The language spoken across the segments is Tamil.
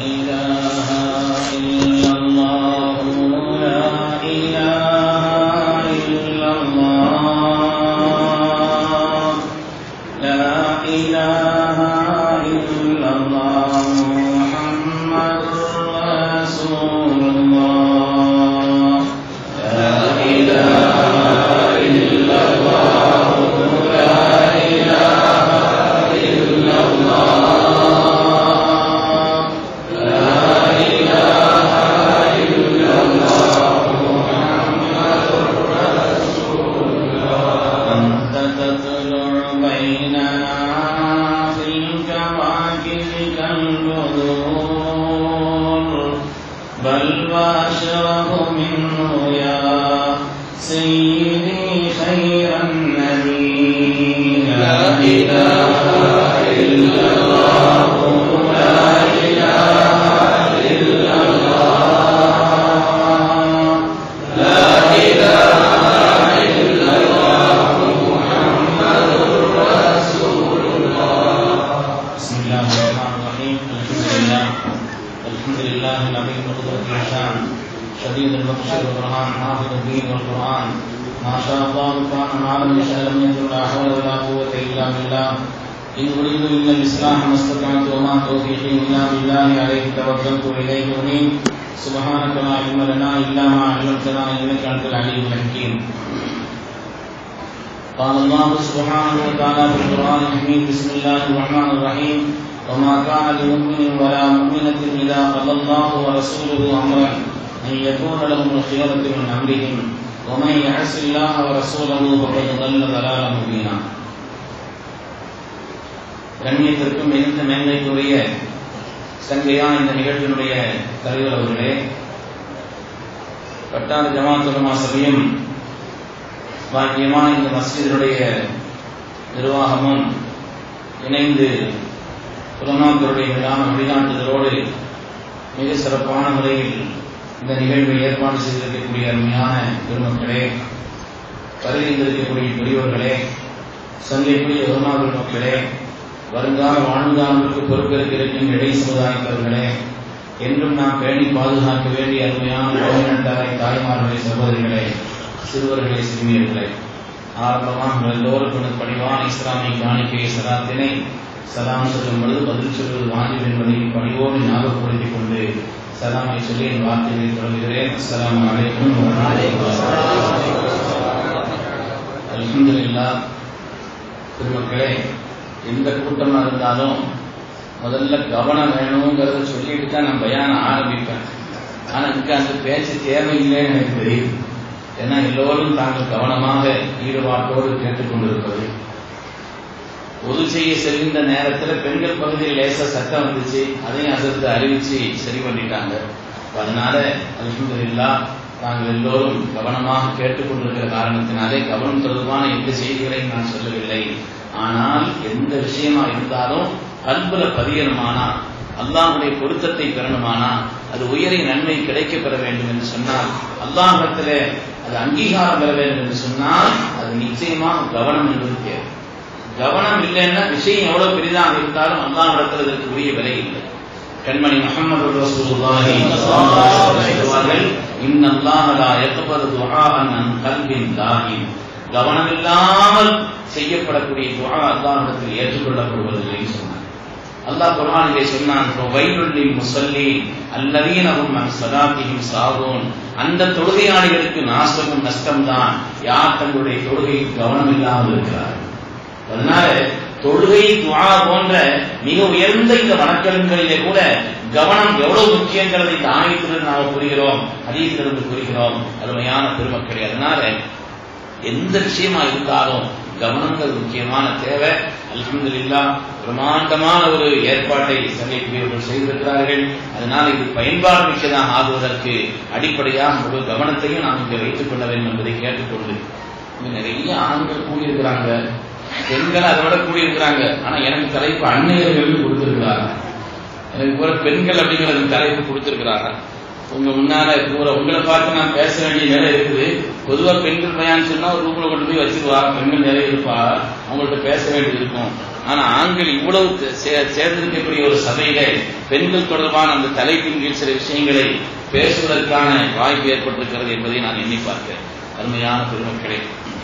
إله إلا الله لا إله إلا الله لا إله إلا الله محمد رسول الله لا إله إلا الله لا إله إلا الله لا إله إلا الله محمد رسول الله أنت تطلع بيننا في الكواكب كالبدور بل وأشرف منه يا سيدي خير النبي لا إله إلا الله لا إله إلا الله لا إله إلا الله محمد رسول الله بسم الله الرحمن الرحيم الحمد لله الحمد لله العظيم القدرة والشان شديد البطش والبرهان حافظ الدين والقرآن ما شاء الله كان ما لم يشاء لم يكن لا حول ولا قوة إلا بالله إن أريد إلا الإصلاح ما استطعت وما توفيقي إلا بالله عليه توكلت وإليه أنيب سبحانك لا علم لنا إلا ما علمتنا إنك أنت العليم الحكيم قال الله سبحانه وتعالى في القرآن الحميد بسم الله الرحمن الرحيم وما كان لمؤمن ولا مؤمنة إذا قضى الله ورسوله أمرا أن يكون لهم الخيرة من أمرهم ومن يعص الله ورسوله فقد ضل ضلالا مبينا கண்ணியத்திற்கும் மிகுந்த மேன்மைக்குரிய சங்கையான இந்த நிகழ்ச்சியினுடைய தலைவர் அவர்களே வட்டார ஜமாத்துலமா சபையும் பாக்கியமான இந்த மஸ்ஜிதினுடைய நிர்வாகமும் இணைந்து உலமாக்களுடைய மீதான வழிகாட்டுதலோடு மிக சிறப்பான முறையில் இந்த நிகழ்வை ஏற்பாடு செய்திருக்கக்கூடிய அருமையான பெருமக்களே வருகின்றிருக்கக்கூடிய பெரியவர்களே சங்கைக்குரிய உலமாக்கள் மக்களே வருங்கால வாழ்ந்தாளுக்கு பொறுப்பேற்க இருக்கின்ற இடை சமுதாயத்தவர்களே என்றும் நாம் பேணி பாதுகாக்க வேண்டிய அருமையான பதினெட்டாரை தாய்மார்களே சகோதரிகளே சிறுவர்களே சிறுமியர்களே ஆரம்பமாக உங்கள் எல்லோருக்கும் பணிவான இஸ்லாமிய காணிக்கை சலாத்தினை சலாம் சொல்லும் பொழுது பதில் சொல்வது வாஜிப் என்பதை பணிவோடு ஞாபகப்படுத்திக் கொண்டு சலாமை சொல்லி என் வார்த்தைகளை தொடங்குகிறேன் அஸ்ஸலாமு அலைக்கும் அல்ஹம்துலில்லாஹ் திருமக்களே எந்த கூட்டமா இருந்தாலும் முதல்ல கவனம் வேணுங்கிறத சொல்லிட்டு தான் நான் பயான ஆரம்பிப்பேன் ஆனா இங்க அந்த பேச்சு தேவையில்லைன்னு எனக்கு தெரியுது ஏன்னா எல்லோரும் தாங்கள் கவனமாக ஈடுபாட்டோடு கேட்டுக்கொண்டிருப்பது பொது செய்ய செல்கின்ற நேரத்துல பெண்கள் பகுதியில் லேசா சட்டம் வந்துச்சு அதையும் அதற்கு அறிவிச்சு சரி பண்ணிட்டாங்க அதனால அல்ஹம்துலில்லா நாங்கள் எல்லோரும் கவனமாக கேட்டுக்கொண்டிருக்கிற காரணத்தினாலே கவனம் தொடர்பான எந்த செய்திகளையும் நான் சொல்லவில்லை ஆனால் எந்த விஷயமா இருந்தாலும் கல்புல பதியணுமானா அல்லாஹுடைய பொருத்தத்தை பெறணுமானா அது உயரிய நன்மை கிடைக்க பெற வேண்டும் என்று சொன்னால் அல்லாஹிடத்திலே அது அங்கீகாரம் பெற வேண்டும் என்று சொன்னால் அது நிச்சயமாக கவனம் என்பது தேவை கவனம் இல்லைன்னா விஷயம் எவ்வளவு பெரிதாக இருந்தாலும் அல்லாஹிடத்தில் அதற்கு உரிய விலை இல்லை கண்மணி முகமது ரசூலுல்லாஹி சொல்வார்கள் இன்னல்லாஹ லா யக்பரு துஆஅன் அன் கல்பின் தாஹின் கவனம் இல்லாமல் செய்யப்படக்கூடிய துஆ அல்லாஹ்விடத்தில் ஏற்றுக்கொள்ளப்படுவதில்லை சொன்னார் அல்லாஹ் குர்ஆனிலே சொன்னான் வயலுள்ளில் முசல்லி அல்லதீனஹும் அன் ஸலாத்திஹிம் சாகூன் அந்த தொழுகையாளிகளுக்கு நாசமும் நஷ்டம்தான் யார் தங்களுடைய தொழுகையில் கவனம் இல்லாமல் இருக்கிறார்கள் அதனால தொழுகை துவா போன்ற மிக உயர்ந்த இந்த வணக்கங்களிலே கூட கவனம் எவ்வளவு முக்கியங்கிறதை இந்த ஆயத்திலிருந்து நாம் புரிகிறோம் அதிகத்திலிருந்து புரிகிறோம் அருமையான பெருமக்களே அதனால எந்த விஷயமா இருந்தாலும் கவனங்கள் முக்கியமான தேவை அல்ஹம்துலில்லா பிரம்மாண்டமான ஒரு ஏற்பாட்டை சங்கைக்குரியவர்கள் செய்திருக்கிறார்கள் அதனால இது பயன்பாடு மிக்கதாக ஆகுவதற்கு அடிப்படையாக முழு கவனத்தையும் நாம் இங்கே வைத்துக் கொள்ள வேண்டும் என்பதை கேட்டுக்கொண்டு இங்க நிறைய ஆண்கள் கூடியிருக்கிறாங்க பெண்கள் அதை விட கூடியிருக்கிறாங்க ஆனா எனக்கு தலைப்பு அன்னையர்கள் கொடுத்திருக்கிறாங்க எனக்கு பூரா பெண்கள் அப்படிங்கிற தலைப்பு கொடுத்திருக்கிறாங்க உங்க முன்னால பூரா உங்களை பார்த்து நான் பேச வேண்டிய நிலை இருக்குது பொதுவா பெண்கள் பயான்னு சொன்னா ஒரு ரூம்ல கொண்டு போய் வச்சிருவா பெண்கள் நிறைய இருப்பா அவங்கள்ட்ட பேச வேண்டியது இருக்கும் ஆனா ஆண்கள் இவ்வளவு சே- சேர்ந்திருக்கக்கூடிய ஒரு சபையில பெண்கள் தொடர்பான அந்த தலைப்பின் கீழ் சில விஷயங்களை பேசுவதற்கான வாய்ப்பு ஏற்பட்டிருக்கிறது என்பதை நான் எண்ணி பார்க்கிறேன் அருமையான பெருமக்களே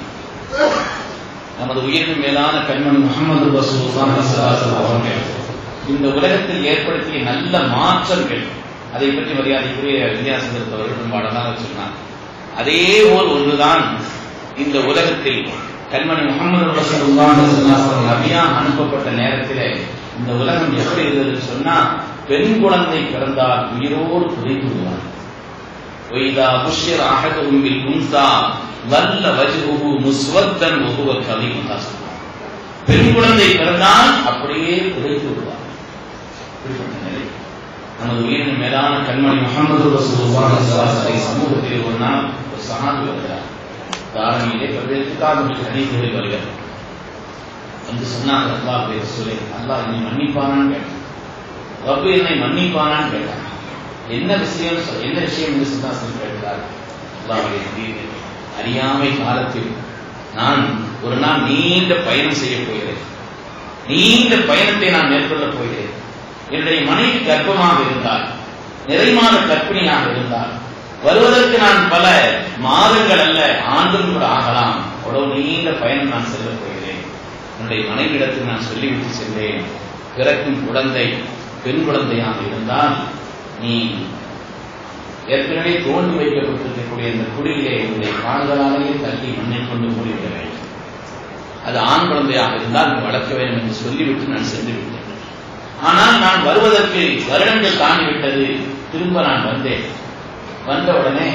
நமது உயிரின் மேலான கண்மணி முகமது ரசூலுல்லாஹி ஸல்லல்லாஹு அலைஹி வஸல்லம் அவர்கள் இந்த உலகத்தில் ஏற்படுத்திய நல்ல மாற்றங்கள் அதை பற்றி மரியாதைக்குரிய வித்தியாசங்கள் அவர்கள் ரொம்ப அழகாக சொன்னார் அதே போல் ஒன்றுதான் இந்த உலகத்தில் கண்மணி முகமது ரசூலுல்லாஹி ஸல்லல்லாஹு அலைஹி வஸல்லம் நபியாக அனுப்பப்பட்ட நேரத்திலே இந்த உலகம் எப்படி இருந்தது சொன்னா பெண் குழந்தை பிறந்தால் உயிரோடு புதைத்து விடுவார் وإذا بشر أحدهم بالأنثى ظل وجهه مسودا وهو كظيم பெண் குழந்தை பிறந்தால் அப்படியே புதைத்து விடுவார் இப்படிப்பட்ட நிலை நமது உயிரின் மேலான கண்மணி முகமது ரசூலுல்லாஹி ஸல்லல்லாஹு அலைஹி வஸல்லம் சமூகத்தில் ஒரு நாள் ஒரு சஹாபி வருகிறார் தாரணியிலே பல்வேறு ஹதீஸ்களில் வருகிறார் வந்து சொன்னாங்க அல்லாஹ் ரசூலே அல்லாஹ் என்னை மன்னிப்பானான்னு கேட்டான் ரப்பு என்னை மன்னிப்பானான்னு கேட்டான் என்ன விஷயம் சொல்- என்ன விஷயம் என்று சித்தாசன் கேட்டார் அல்லாஹ்வுடைய ஹபீபே, அறியாமை காலத்தில் நான் ஒரு நாள் நீண்ட பயணம் செய்ய போகிறேன் நீண்ட பயணத்தை நான் மேற்கொள்ளப் போகிறேன் என்னுடைய மனைவி கர்ப்பமாக இருந்தால் நிறைமாத கர்ப்பிணியாக இருந்தால் வருவதற்கு நான் பல மாதங்கள் அல்ல ஆண்டும் கூட ஆகலாம் அவ்வளவு நீண்ட பயணம் நான் செல்லப் போகிறேன் என்னுடைய மனைவிடத்தில் நான் சொல்லிவிட்டு சென்றேன் பிறக்கும் குழந்தை பெண் குழந்தையாக இருந்தால் நீ ஏற்கனவே தோண்டி வைக்கப்பட்டிருக்கக்கூடிய இந்த குடியிலே உன்னுடைய கால்களாலேயே தள்ளி மண்ணை கொண்டு மூடிவிட வேண்டும் அது ஆண் குழந்தையாக இருந்தால் நீ வளர்க்க வேண்டும் என்று சொல்லிவிட்டு நான் சென்று விட்டேன் ஆனால் நான் வருவதற்கு வருடங்கள் தாண்டிவிட்டது திரும்ப நான் வந்தேன் வந்த உடனே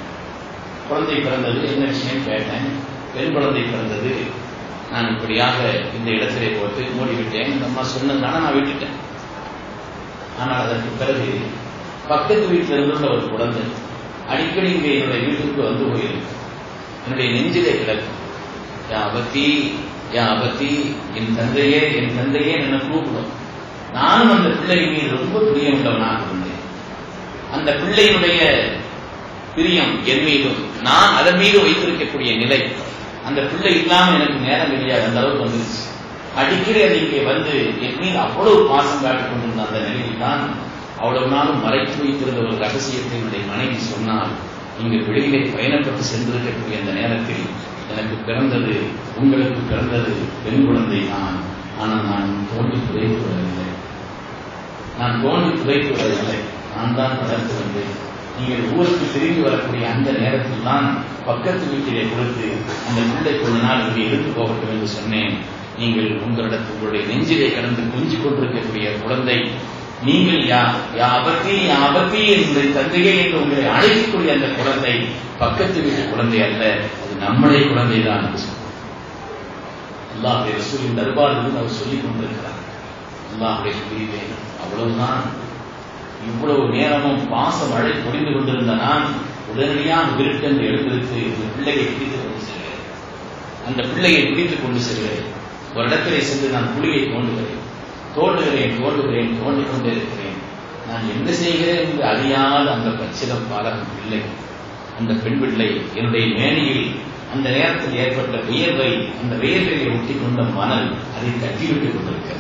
குழந்தை பிறந்தது என்ன விஷயம் கேட்டேன் பெண் குழந்தை பிறந்தது நான் இப்படியாக இந்த இடத்திலே போட்டு மூடிவிட்டேன் இந்த அம்மா சொன்னதுனால நான் விட்டுட்டேன் ஆனால் அதற்கு பிறகு பக்கத்து வீட்டில் இருந்துள்ள ஒரு குழந்தை அடிக்கடி இங்கே என்னுடைய வீட்டுக்கு வந்து போயிருக்கு என்னுடைய நெஞ்சிலே கிடக்கும் என் அபத்தி என் அபத்தி என் தந்தையே என் தந்தையே என்ன கூப்பிடும் நானும் அந்த பிள்ளையின் மீது ரொம்ப பிரியமுள்ளவனாக இருந்தேன் அந்த பிள்ளையினுடைய பிரியம் என் மீதும் நான் அதன் மீது வைத்திருக்கக்கூடிய நிலை அந்த பிள்ளை இல்லாம எனக்கு நேரம் கிடையாது அந்த அளவுக்கு வந்துருச்சு அடிக்கடி அது இங்கே வந்து என் மீது அவ்வளவு பாசம் காட்டிக் கொண்டிருந்த அந்த நிலையில் தான் அவ்வளவு நாளும் மறைத்து வைத்திருந்த ஒரு ரகசியத்தை என்னுடைய மனைவி சொன்னால் இங்கு வெளியிலே பயணப்பட்டு சென்றிருக்கக்கூடிய அந்த நேரத்தில் எனக்கு பிறந்தது உங்களுக்கு பிறந்தது பெண் குழந்தை தான் ஆனால் நான் தோண்டி புதைத்து விடவில்லை நான் தோண்டி புதைத்து விடவில்லை நான் தான் வளர்த்து வந்தேன் நீங்கள் ஊருக்கு திரும்பி வரக்கூடிய அந்த நேரத்தில் தான் பக்கத்து வீட்டிலே கொடுத்து அந்த பிள்ளை கொஞ்ச நாள் இங்கே எடுத்து போகட்டும் என்று சொன்னேன் நீங்கள் உங்களிடத்து உங்களுடைய நெஞ்சிலே கடந்து கொஞ்சி கொண்டிருக்கக்கூடிய குழந்தை நீங்கள் யா யா அபத்தி யா அபத்தி என்னுடைய தந்தையே என்று உங்களை அழைக்கக்கூடிய அந்த குழந்தை பக்கத்து வீட்டு குழந்தை அல்ல அது நம்முடைய குழந்தை தான் என்று சொன்னார் அல்லாஹுடைய ரசூலின் தர்பாரிலிருந்து அவர் சொல்லிக் கொண்டிருக்கிறார் அல்லாஹுடைய பிரிவே அவ்வளவுதான் இவ்வளவு நேரமும் பாச மழை பொழிந்து கொண்டிருந்த நான் உடனடியாக விருட்டென்று எழுந்திருத்து இந்த பிள்ளையை பிடித்துக் கொண்டு செல்கிறேன் அந்த பிள்ளையை பிடித்துக் கொண்டு செல்கிறேன் ஒரு இடத்திலே சென்று நான் குழியை தோண்டுகிறேன் தோண்டுகிறேன் தோண்டுகிறேன் தோண்டிக் கொண்டே இருக்கிறேன் நான் என்ன செய்கிறேன் என்று அறியாத அந்த பச்சிலம் பாலகம் பிள்ளை அந்த பெண் பிள்ளை என்னுடைய மேனியில் அந்த நேரத்தில் ஏற்பட்ட வியர்வை அந்த வியர்வையை ஒட்டி கொண்ட மணல் அதை கட்டிவிட்டுக் கொண்டிருக்கிறது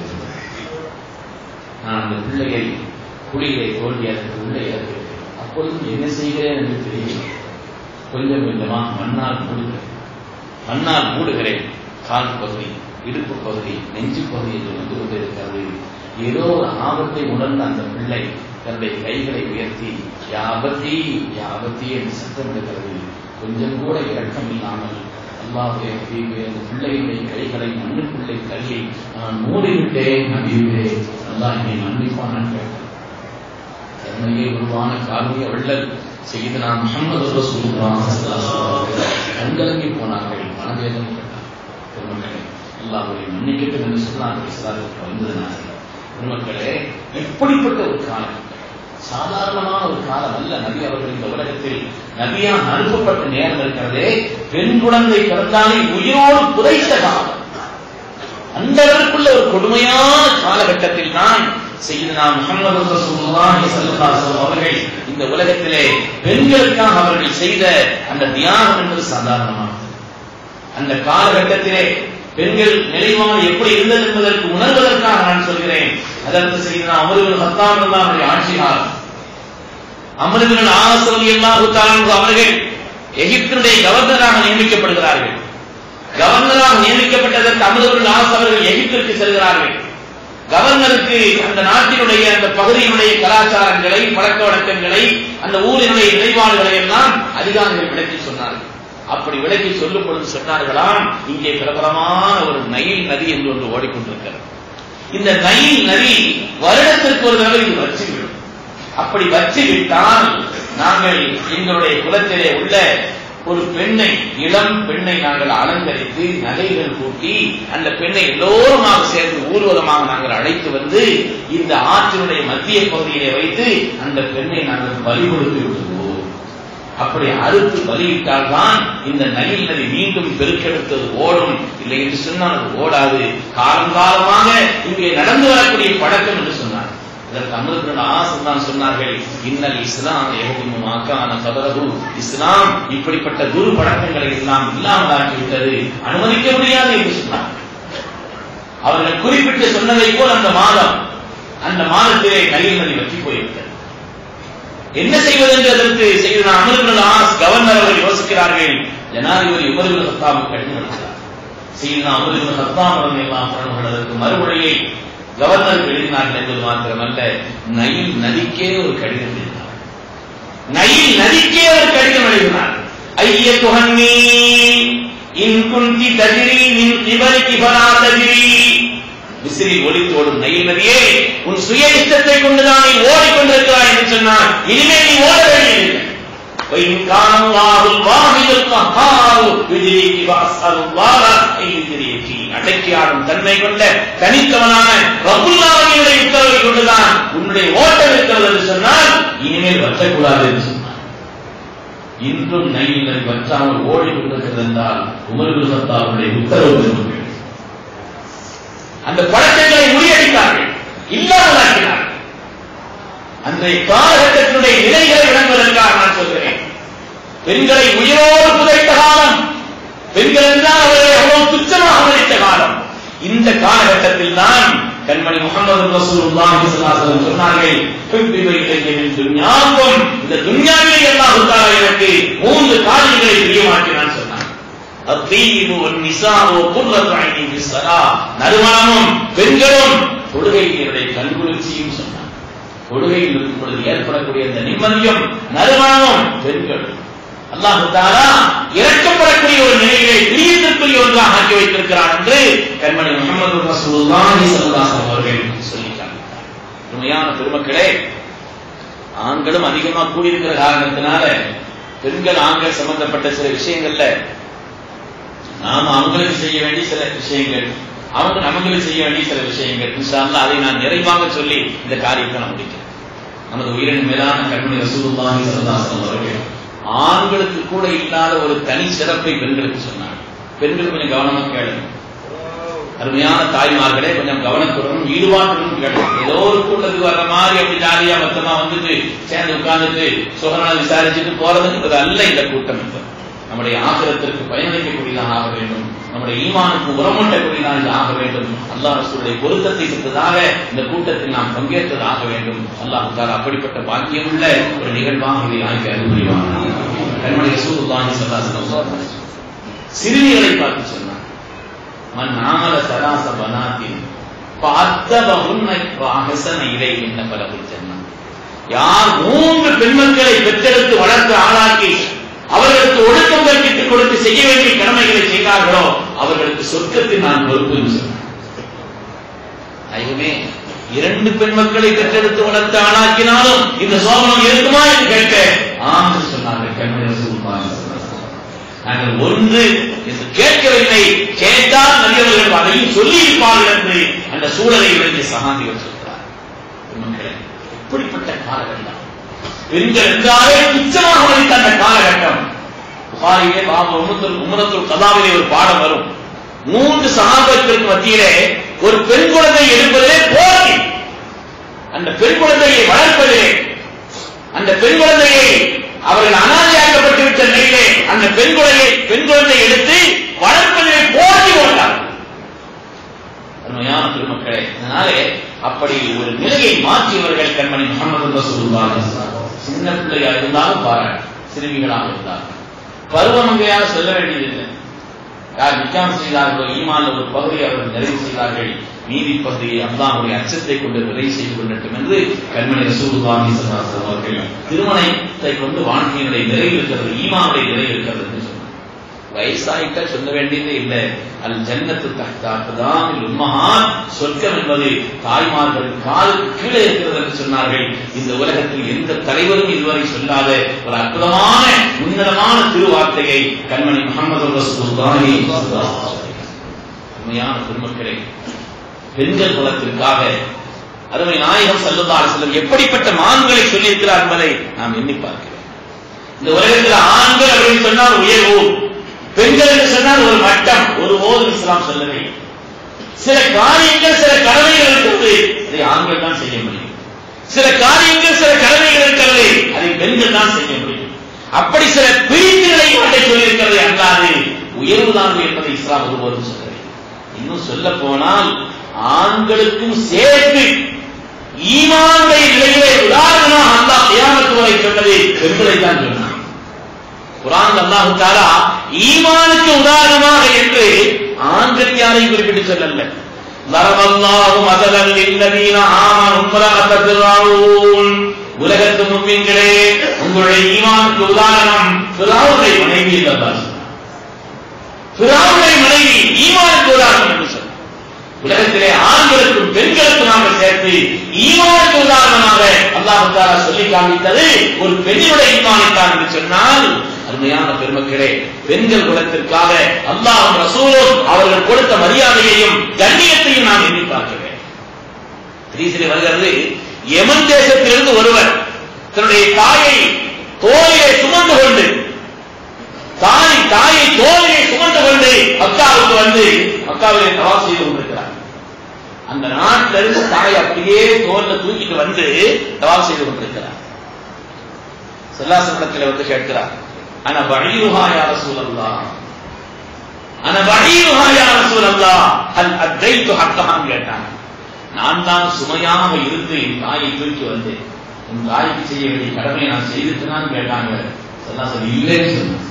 நான் அந்த பிள்ளையை குழியிலே தோண்டி அதற்கு உள்ளே இறக்கிறேன் அப்பொழுது என்ன செய்கிறேன் என்று தெரியவில்லை கொஞ்சம் கொஞ்சமா மண்ணால் மூடுகிறேன் மண்ணால் மூடுகிறேன் கால் பகுதி இடுப்பு பகுதி நெஞ்சு பகுதி என்று வந்து கொண்டிருக்கிறது ஏதோ ஒரு ஆபத்தை உணர்ந்த அந்த பிள்ளை தன்னுடைய கைகளை உயர்த்தி யாபத்தி யாபத்தி என்று சத்தம் எடுக்கிறது கொஞ்சம் கூட இரக்கம் இல்லாமல் அல்லாஹுடைய ஹபீபே அந்த பிள்ளையுடைய கைகளை மண்ணுக்குள்ளே தள்ளி நான் மூடிவிட்டேன் நபியுவே அல்லாஹ் என்னை மன்னிப்பான் கேட்டான் கருணையே உருவான காரணிய வள்ளல் செய்தனா முகமது ரசூலுல்லாஹ் ஸல்லல்லாஹு அலைஹி வஸல்லம் கண்கலங்கி போனார்கள் மனவேதனை பட்டார் பெருமக்களே அல்லாஹ்வை மன்னிக்கட்டும் என்று சொன்னார்கள் இஸ்லாத்துக்கு வந்ததுனால பெருமக்களே இப்படிப்பட்ட ஒரு காலம் சாதாரணமான ஒரு காலம் அல்ல நபி அவர்கள் இந்த உலகத்தில் நபியாக அனுப்பப்பட்ட நேரம் இருக்கிறதே பெண் குழந்தை பிறந்தாலே உயிரோடு புதைத்த காலம் அந்த அளவுக்குள்ள ஒரு கொடுமையான காலகட்டத்தில் தான் செய்தனா முகமது ரசூலுல்லாஹி ஸல்லல்லாஹு அலைஹி வஸல்லம் அவர்கள் இந்த உலகத்திலே பெண்களுக்காக அவர்கள் செய்த அந்த தியாகம் என்பது சாதாரணமானது அந்த காலகட்டத்திலே பெண்கள் நிலைவான எப்படி இருந்தது என்பதற்கு உணர்வதற்காக நான் சொல்கிறேன் அதற்கு செய்த அமருகள் பத்தாம் அவருடைய ஆட்சி காலம் அமருகள் ஆசோதி எல்லாம் அவர்கள் எகிப்தினுடைய கவர்னராக நியமிக்கப்படுகிறார்கள் கவர்னராக நியமிக்கப்பட்டதற்கு அமருகள் ஆஸ் அவர்கள் எகிப்திற்கு செல்கிறார்கள் கவர்னருக்கு அந்த நாட்டினுடைய அந்த பகுதியினுடைய கலாச்சாரங்களை பழக்க வழக்கங்களை அந்த ஊரினுடைய நிலைப்பாடுகளை எல்லாம் அதிகாரிகள் விளக்கி சொன்னார்கள் அப்படி விளக்கி சொல்லும் பொழுது சொன்னார்களாம் இங்கே பிரபலமான ஒரு நயில் நதி என்று ஒன்று ஓடிக்கொண்டிருக்கிறது இந்த நயில் நதி வருடத்திற்கு ஒரு தடவை இது வச்சுவிடும் அப்படி வச்சு விட்டால் நாங்கள் எங்களுடைய குலத்திலே உள்ள ஒரு பெண்ணை இளம் பெண்ணை நாங்கள் அலங்கரித்து நகைகள் கூட்டி அந்த பெண்ணை எல்லோருமாக சேர்ந்து ஊர்வலமாக நாங்கள் அழைத்து வந்து இந்த ஆற்றினுடைய மத்திய பகுதியிலே வைத்து அந்த பெண்ணை நாங்கள் பலி கொடுத்து விடுவோம் அப்படி அறுத்து பலியிட்டால் தான் இந்த நயில் நதி மீண்டும் பெருக்கெடுத்தது ஓடும் இல்லை என்று சொன்னால் அது ஓடாது காலம் காலமாக இங்கே நடந்து வரக்கூடிய பழக்கம் என்று சொன்னார் இதற்கு அமிர்தன் ஆசம் தான் சொன்னார்கள் இன்னல் இஸ்லாம் எகதிமுமாக்கான கதரகு இஸ்லாம் இப்படிப்பட்ட குரு பழக்கங்களை எல்லாம் இல்லாமலாக்கிவிட்டது அனுமதிக்க முடியாது என்று சொன்னார் அவர்கள் குறிப்பிட்டு சொன்னதை போல் அந்த மாதம் அந்த மாதத்திலே நயில் நதி வற்றி போய்விட்டது என்ன செய்வது என்று அதற்கு செய்த அமிர்தன் ஆஸ் கவர்னர் அவர்கள் யோசிக்கிறார்கள் ஜனாதிபதி உமர்கள் சத்தாம் கடிதம் எழுதுகிறார் செய்த அமிர்தன் சத்தாம் எல்லாம் அதற்கு மறுமொழியை கவர்னர் எழுதினார்கள் என்பது மாத்திரமல்ல நயில் நதிக்கே ஒரு கடிதம் எழுதினார் நயில் நதிக்கே ஒரு கடிதம் எழுதினார் ஐய துகன்னி இன் குந்தி தஜிரி நின் கிபரி கிபரா தஜிரி விசிறி ஒளித்தோடும் நயில் நதியே உன் சுய இஷ்டத்தை கொண்டுதான் நீ ஓடிக்கொண்டிருக்கிறாய் என்று சொன்னார் இனிமேல் நீ ஓட வேண்டியதில்லை وإن كان الله الواحد القهار يجريك وأسأل الله أن يجريك அடக்கியாடும் தன்மை கொண்ட தனித்தவனான ரபுல்லாவினுடைய உத்தரவை கொண்டுதான் உன்னுடைய ஓட்டம் இருக்கிறது என்று சொன்னால் இனிமேல் வற்றக்கூடாது என்று சொன்னார் இன்றும் நையினை வற்றாமல் ஓடிக்கொண்டிருக்கிறது என்றால் உமர்கள் சத்தாவுடைய உத்தரவு பெறுவார்கள் அந்த பழக்கங்களை முறியடித்தார்கள் இல்லாமலாக்கினார்கள் அன்றைய காலகட்டத்தினுடைய நிலைகளை விளங்குவதற்காக நான் சொல்கிறேன் பெண்களை உயிரோடு புதைத்த காலம் பெண்கள் என்றால் அவர்களை அவ்வளவு துச்சமாக மதித்த காலம் இந்த காலகட்டத்தில் தான் கண்மணி முகமது ரசூலுல்லாஹி ஸல்லல்லாஹு சொன்னார்கள் ஹுப்பிபை இலைய துன்யாவும் இந்த துன்யாவிலே அல்லாஹ் தஆலா எனக்கு மூன்று காரியங்களை பிரியமாக்கினான் சொன்னான் அத்தீபு நிசாவு குர்ரத்து ஐனி பிஸ்ஸலா நறுமணமும் பெண்களும் தொழுகையினுடைய கண்குளிர்ச்சியும் சொன்னார் தொழுகையில் இருக்கும் பொழுது ஏற்படக்கூடிய அந்த நிம்மதியும் நறுமணமும் பெண்கள் அல்லாஹு தாலா இறக்கப்படக்கூடிய ஒரு நிலையை பிரியத்திற்குரிய ஒன்றாக ஆக்கி வைத்திருக்கிறார் என்று கண்மணி முகமது ரசூலுல்லாஹி ஸல்லல்லாஹு அவர்கள் சொல்லிட்டாங்க உண்மையான பெருமக்களே ஆண்களும் அதிகமா கூடியிருக்கிற காரணத்தினால பெண்கள் ஆண்கள் சம்பந்தப்பட்ட சில விஷயங்கள்ல நாம அவங்களுக்கு செய்ய வேண்டிய சில விஷயங்கள் அவங்க நமங்களுக்கு செய்ய வேண்டிய சில விஷயங்கள் இன்ஷால்லா அதை நான் நிறைவாக சொல்லி இந்த காரியத்தை நான் முடிக்கிறேன் நமது உயிரின் மேலான கண்மணி ரசூலுல்லாஹி ஸல்லல்லாஹு அலைஹி அவர்கள் ஆண்களுக்கு கூட இல்லாத ஒரு தனி சிறப்பை பெண்களுக்கு சொன்னாங்க பெண்கள் கொஞ்சம் கவனமா கேளுங்க அருமையான தாய்மார்களே கொஞ்சம் கவனத்துடனும் ஈடுபாட்டுடனும் கேளுங்க ஏதோ ஒரு கூட்டத்துக்கு வர்ற மாதிரி அப்படி ஜாலியா மொத்தமா வந்துட்டு சேர்ந்து உட்கார்ந்துட்டு சுகநாள் விசாரிச்சுட்டு போறதுக்கு அல்ல இந்த கூட்டம் இப்போ நம்முடைய ஆசிரத்திற்கு பயனளிக்கக்கூடியதாக ஆக வேண்டும் நம்முடைய ஈமானுக்கு உரமூட்டக்கூடியதாக இது ஆக வேண்டும் அல்லாஹ் ரசூலுடைய பொருத்தத்தை பெற்றதாக இந்த கூட்டத்தில் நாம் பங்கேற்றது ஆக வேண்டும் அல்லாஹ் தாலா அப்படிப்பட்ட பாக்கியமுள்ள ஒரு நிகழ்வாக இதை ஆய்வு அறிவுரிவாங்க கண்மணி ரசூலுல்லாஹி ஸல்லல்லாஹு அலைஹி சிறுமிகளை பார்த்து சொன்னார் மன் ஆமல சலாச பனாத்தின் பார்த்தவகுன்ன அஹசன இலை என்ன பலகுல் ஜன்னா யார் மூன்று பெண்மக்களை பெற்றெடுத்து வளர்த்து ஆளாக்கி அவர்களுக்கு ஒழுக்கம் கற்பித்துக் கொடுத்து செய்ய வேண்டிய கடமைகளை செய்தார்களோ அவர்களுக்கு சொர்க்கத்தில் நான் பொறுப்பு என்று சொன்னார் ஐயமே இரண்டு பெண் மக்களை பெற்றெடுத்து வளர்த்து ஆளாக்கினாலும் இந்த சோபனம் இருக்குமா என்று கேட்க ஆம் என்று சொன்னார்கள் கண்மணி ரசூலுல்லாஹி நாங்கள் ஒன்று என்று கேட்கவில்லை கேட்டால் நபியவர்கள் அதையும் சொல்லி இருப்பார்கள் என்று அந்த சூழலை விளங்கிய சகாந்திகள் சொல்கிறார் பெண்மக்களே எப்படிப்பட்ட காலகட்டம் பெண்கள் என்றாலே துச்சமாக மதித்த அந்த காலகட்டம் புகாரிலே பாபு உமரத்துல் உமரத்துல் கதாவிலே ஒரு பாடம் வரும் மூன்று சகாபத்திற்கு மத்தியிலே ஒரு பெண் குழந்தை எடுப்பதிலே போட்டி அந்த பெண் குழந்தையை வளர்ப்பதிலே அந்த பெண் குழந்தையை அவர்கள் அனாதையாக்கப்பட்டு விட்ட நிலையிலே அந்த பெண் குழந்தையை பெண் குழந்தை எடுத்து வளர்ப்பதிலே போட்டி போட்டார் உண்மையான பெருமக்களே அதனாலே அப்படி ஒரு நிலையை மாற்றியவர்கள் கண்மணி முகமது ரசூலுல்லாஹி சின்ன பிள்ளையா இருந்தாலும் பாராட்டு சிறுமிகளாக இருந்தாலும் பருவமங்கையாக சொல்ல வேண்டியதில்லை யார் நிக்காம் செய்தார்களோ ஈமான்ல ஒரு பகுதியை அவர்கள் நிறைவு செய்தார்கள் மீதி பகுதியை அல்லாஹ்வுடைய அச்சத்தை கொண்டு நிறைவு செய்து கொள்ளட்டும் என்று கண்மணி ரசூலுல்லாஹி ஸல்லல்லாஹு அலைஹி அவர்கள் திருமணத்தை கொண்டு வாழ்க்கையினுடைய நிறைவு இருக்கிறது ஈமானுடைய நிறைவு இருக்கிறது என்று சொன்னார் வயசாயிட்டா சொல்ல வேண்டியதே இல்லை அல் ஜன்னத்து தஹ்தாக்குதான் உம்மஹான் சொர்க்கம் என்பது தாய்மார்கள் காலுக்கு கீழே இருக்கிறது என்று சொன்னார்கள் இந்த உலகத்தில் எந்த தலைவரும் இதுவரை சொல்லாத ஒரு அற்புதமான உன்னதமான திருவார்த்தையை கண்மணி முகமது ரசூலுல்லாஹி உண்மையான பெருமக்களே பெண்கள் குலத்திற்காக அருமை நாயகம் சல்லல்லா செல்லம் எப்படிப்பட்ட மான்களை சொல்லியிருக்கிறார் என்பதை நாம் எண்ணி பார்க்கிறோம் இந்த உலகத்தில் ஆண்கள் அப்படின்னு சொன்னால் உயர்வு பெண்கள் என்று சொன்னால் ஒரு மட்டம் ஒரு போதும் இஸ்லாம் சொல்லவே சில காரியங்கள் சில கடமைகள் இருக்கிறது அதை ஆண்கள் தான் செய்ய முடியும் சில காரியங்கள் சில கடமைகள் இருக்கிறது அதை பெண்கள் தான் செய்ய முடியும் அப்படி சில பிரிவுகளை காட்ட சொல்லியிருக்கிறது அல்லாது உயர்வு தான் என்பதை இஸ்லாம் ஒருபோதும் சொல்லவில்லை இன்னும் சொல்ல போனால் ஆண்களுக்கும் சேர்த்து ஈமானுடைய நிலையிலே உதாரணமாக அல்லாஹ் கியாமத்து வரை சொன்னது பெண்களை தான் சொன்னான் குரான் அல்லாஹு தாலா ஈமானுக்கு உதாரணமாக என்று ஆண்கள் யாரையும் குறிப்பிட்டு சொல்லல வரவல்லாஹு மதலல் இல்லதீன ஆமனும் ஃபலஅத்தபிராவுன் உலகத்து முஸ்லிம்களே உங்களுடைய ஈமானுக்கு உதாரணம் ஃபிரௌனை மனைவி அல்லாஹ் ஃபிரௌனை மனைவி ஈமானுக்கு உதாரணம் என்று சொன்னார் உலகத்திலே ஆண்களுக்கும் பெண்களுக்கும் நாங்கள் சேர்த்து ஈமானுக்கு உதாரணமாக அல்லாஹு தாலா சொல்லி காண்பித்தது ஒரு பெண்ணினுடைய ஈமானுக்கான் என்று சொன்னால் அருமையான பெருமக்களே பெண்கள் குலத்திற்காக அல்லாஹும் ரசூலும் அவர்கள் கொடுத்த மரியாதையையும் கண்ணியத்தையும் நாம் எண்ணி பார்க்கிறேன் ஹதீஸிலே வருகிறது யமன் தேசத்திலிருந்து ஒருவர் தன்னுடைய தாயை தோளிலே சுமந்து கொண்டு தாய் தாயை தோளிலே சுமந்து கொண்டு மக்காவுக்கு வந்து மக்காவிலே தவாப் செய்து கொண்டிருக்கிறார் அந்த நாட்டில இருந்து தாய் அப்படியே தோல்ல தூக்கிட்டு வந்து தவாப் செய்து கொண்டிருக்கிறார் செல்லாசனத்தில் வந்து கேட்கிறார் அன வழியுஹா யா ரசூலல்லாஹ் அன வழியுஹா யா ரசூலல்லாஹ் ஹல் அத்தைத்து ஹக்கஹான் கேட்டான் நான் தான் சுமையாக இருந்து என் தாயை தூக்கி வந்தேன் உன் தாய்க்கு செய்ய வேண்டிய கடமையை நான் செய்துட்டேனான்னு கேட்டாங்க செல்லாசன் இல்லைன்னு சொன்னான்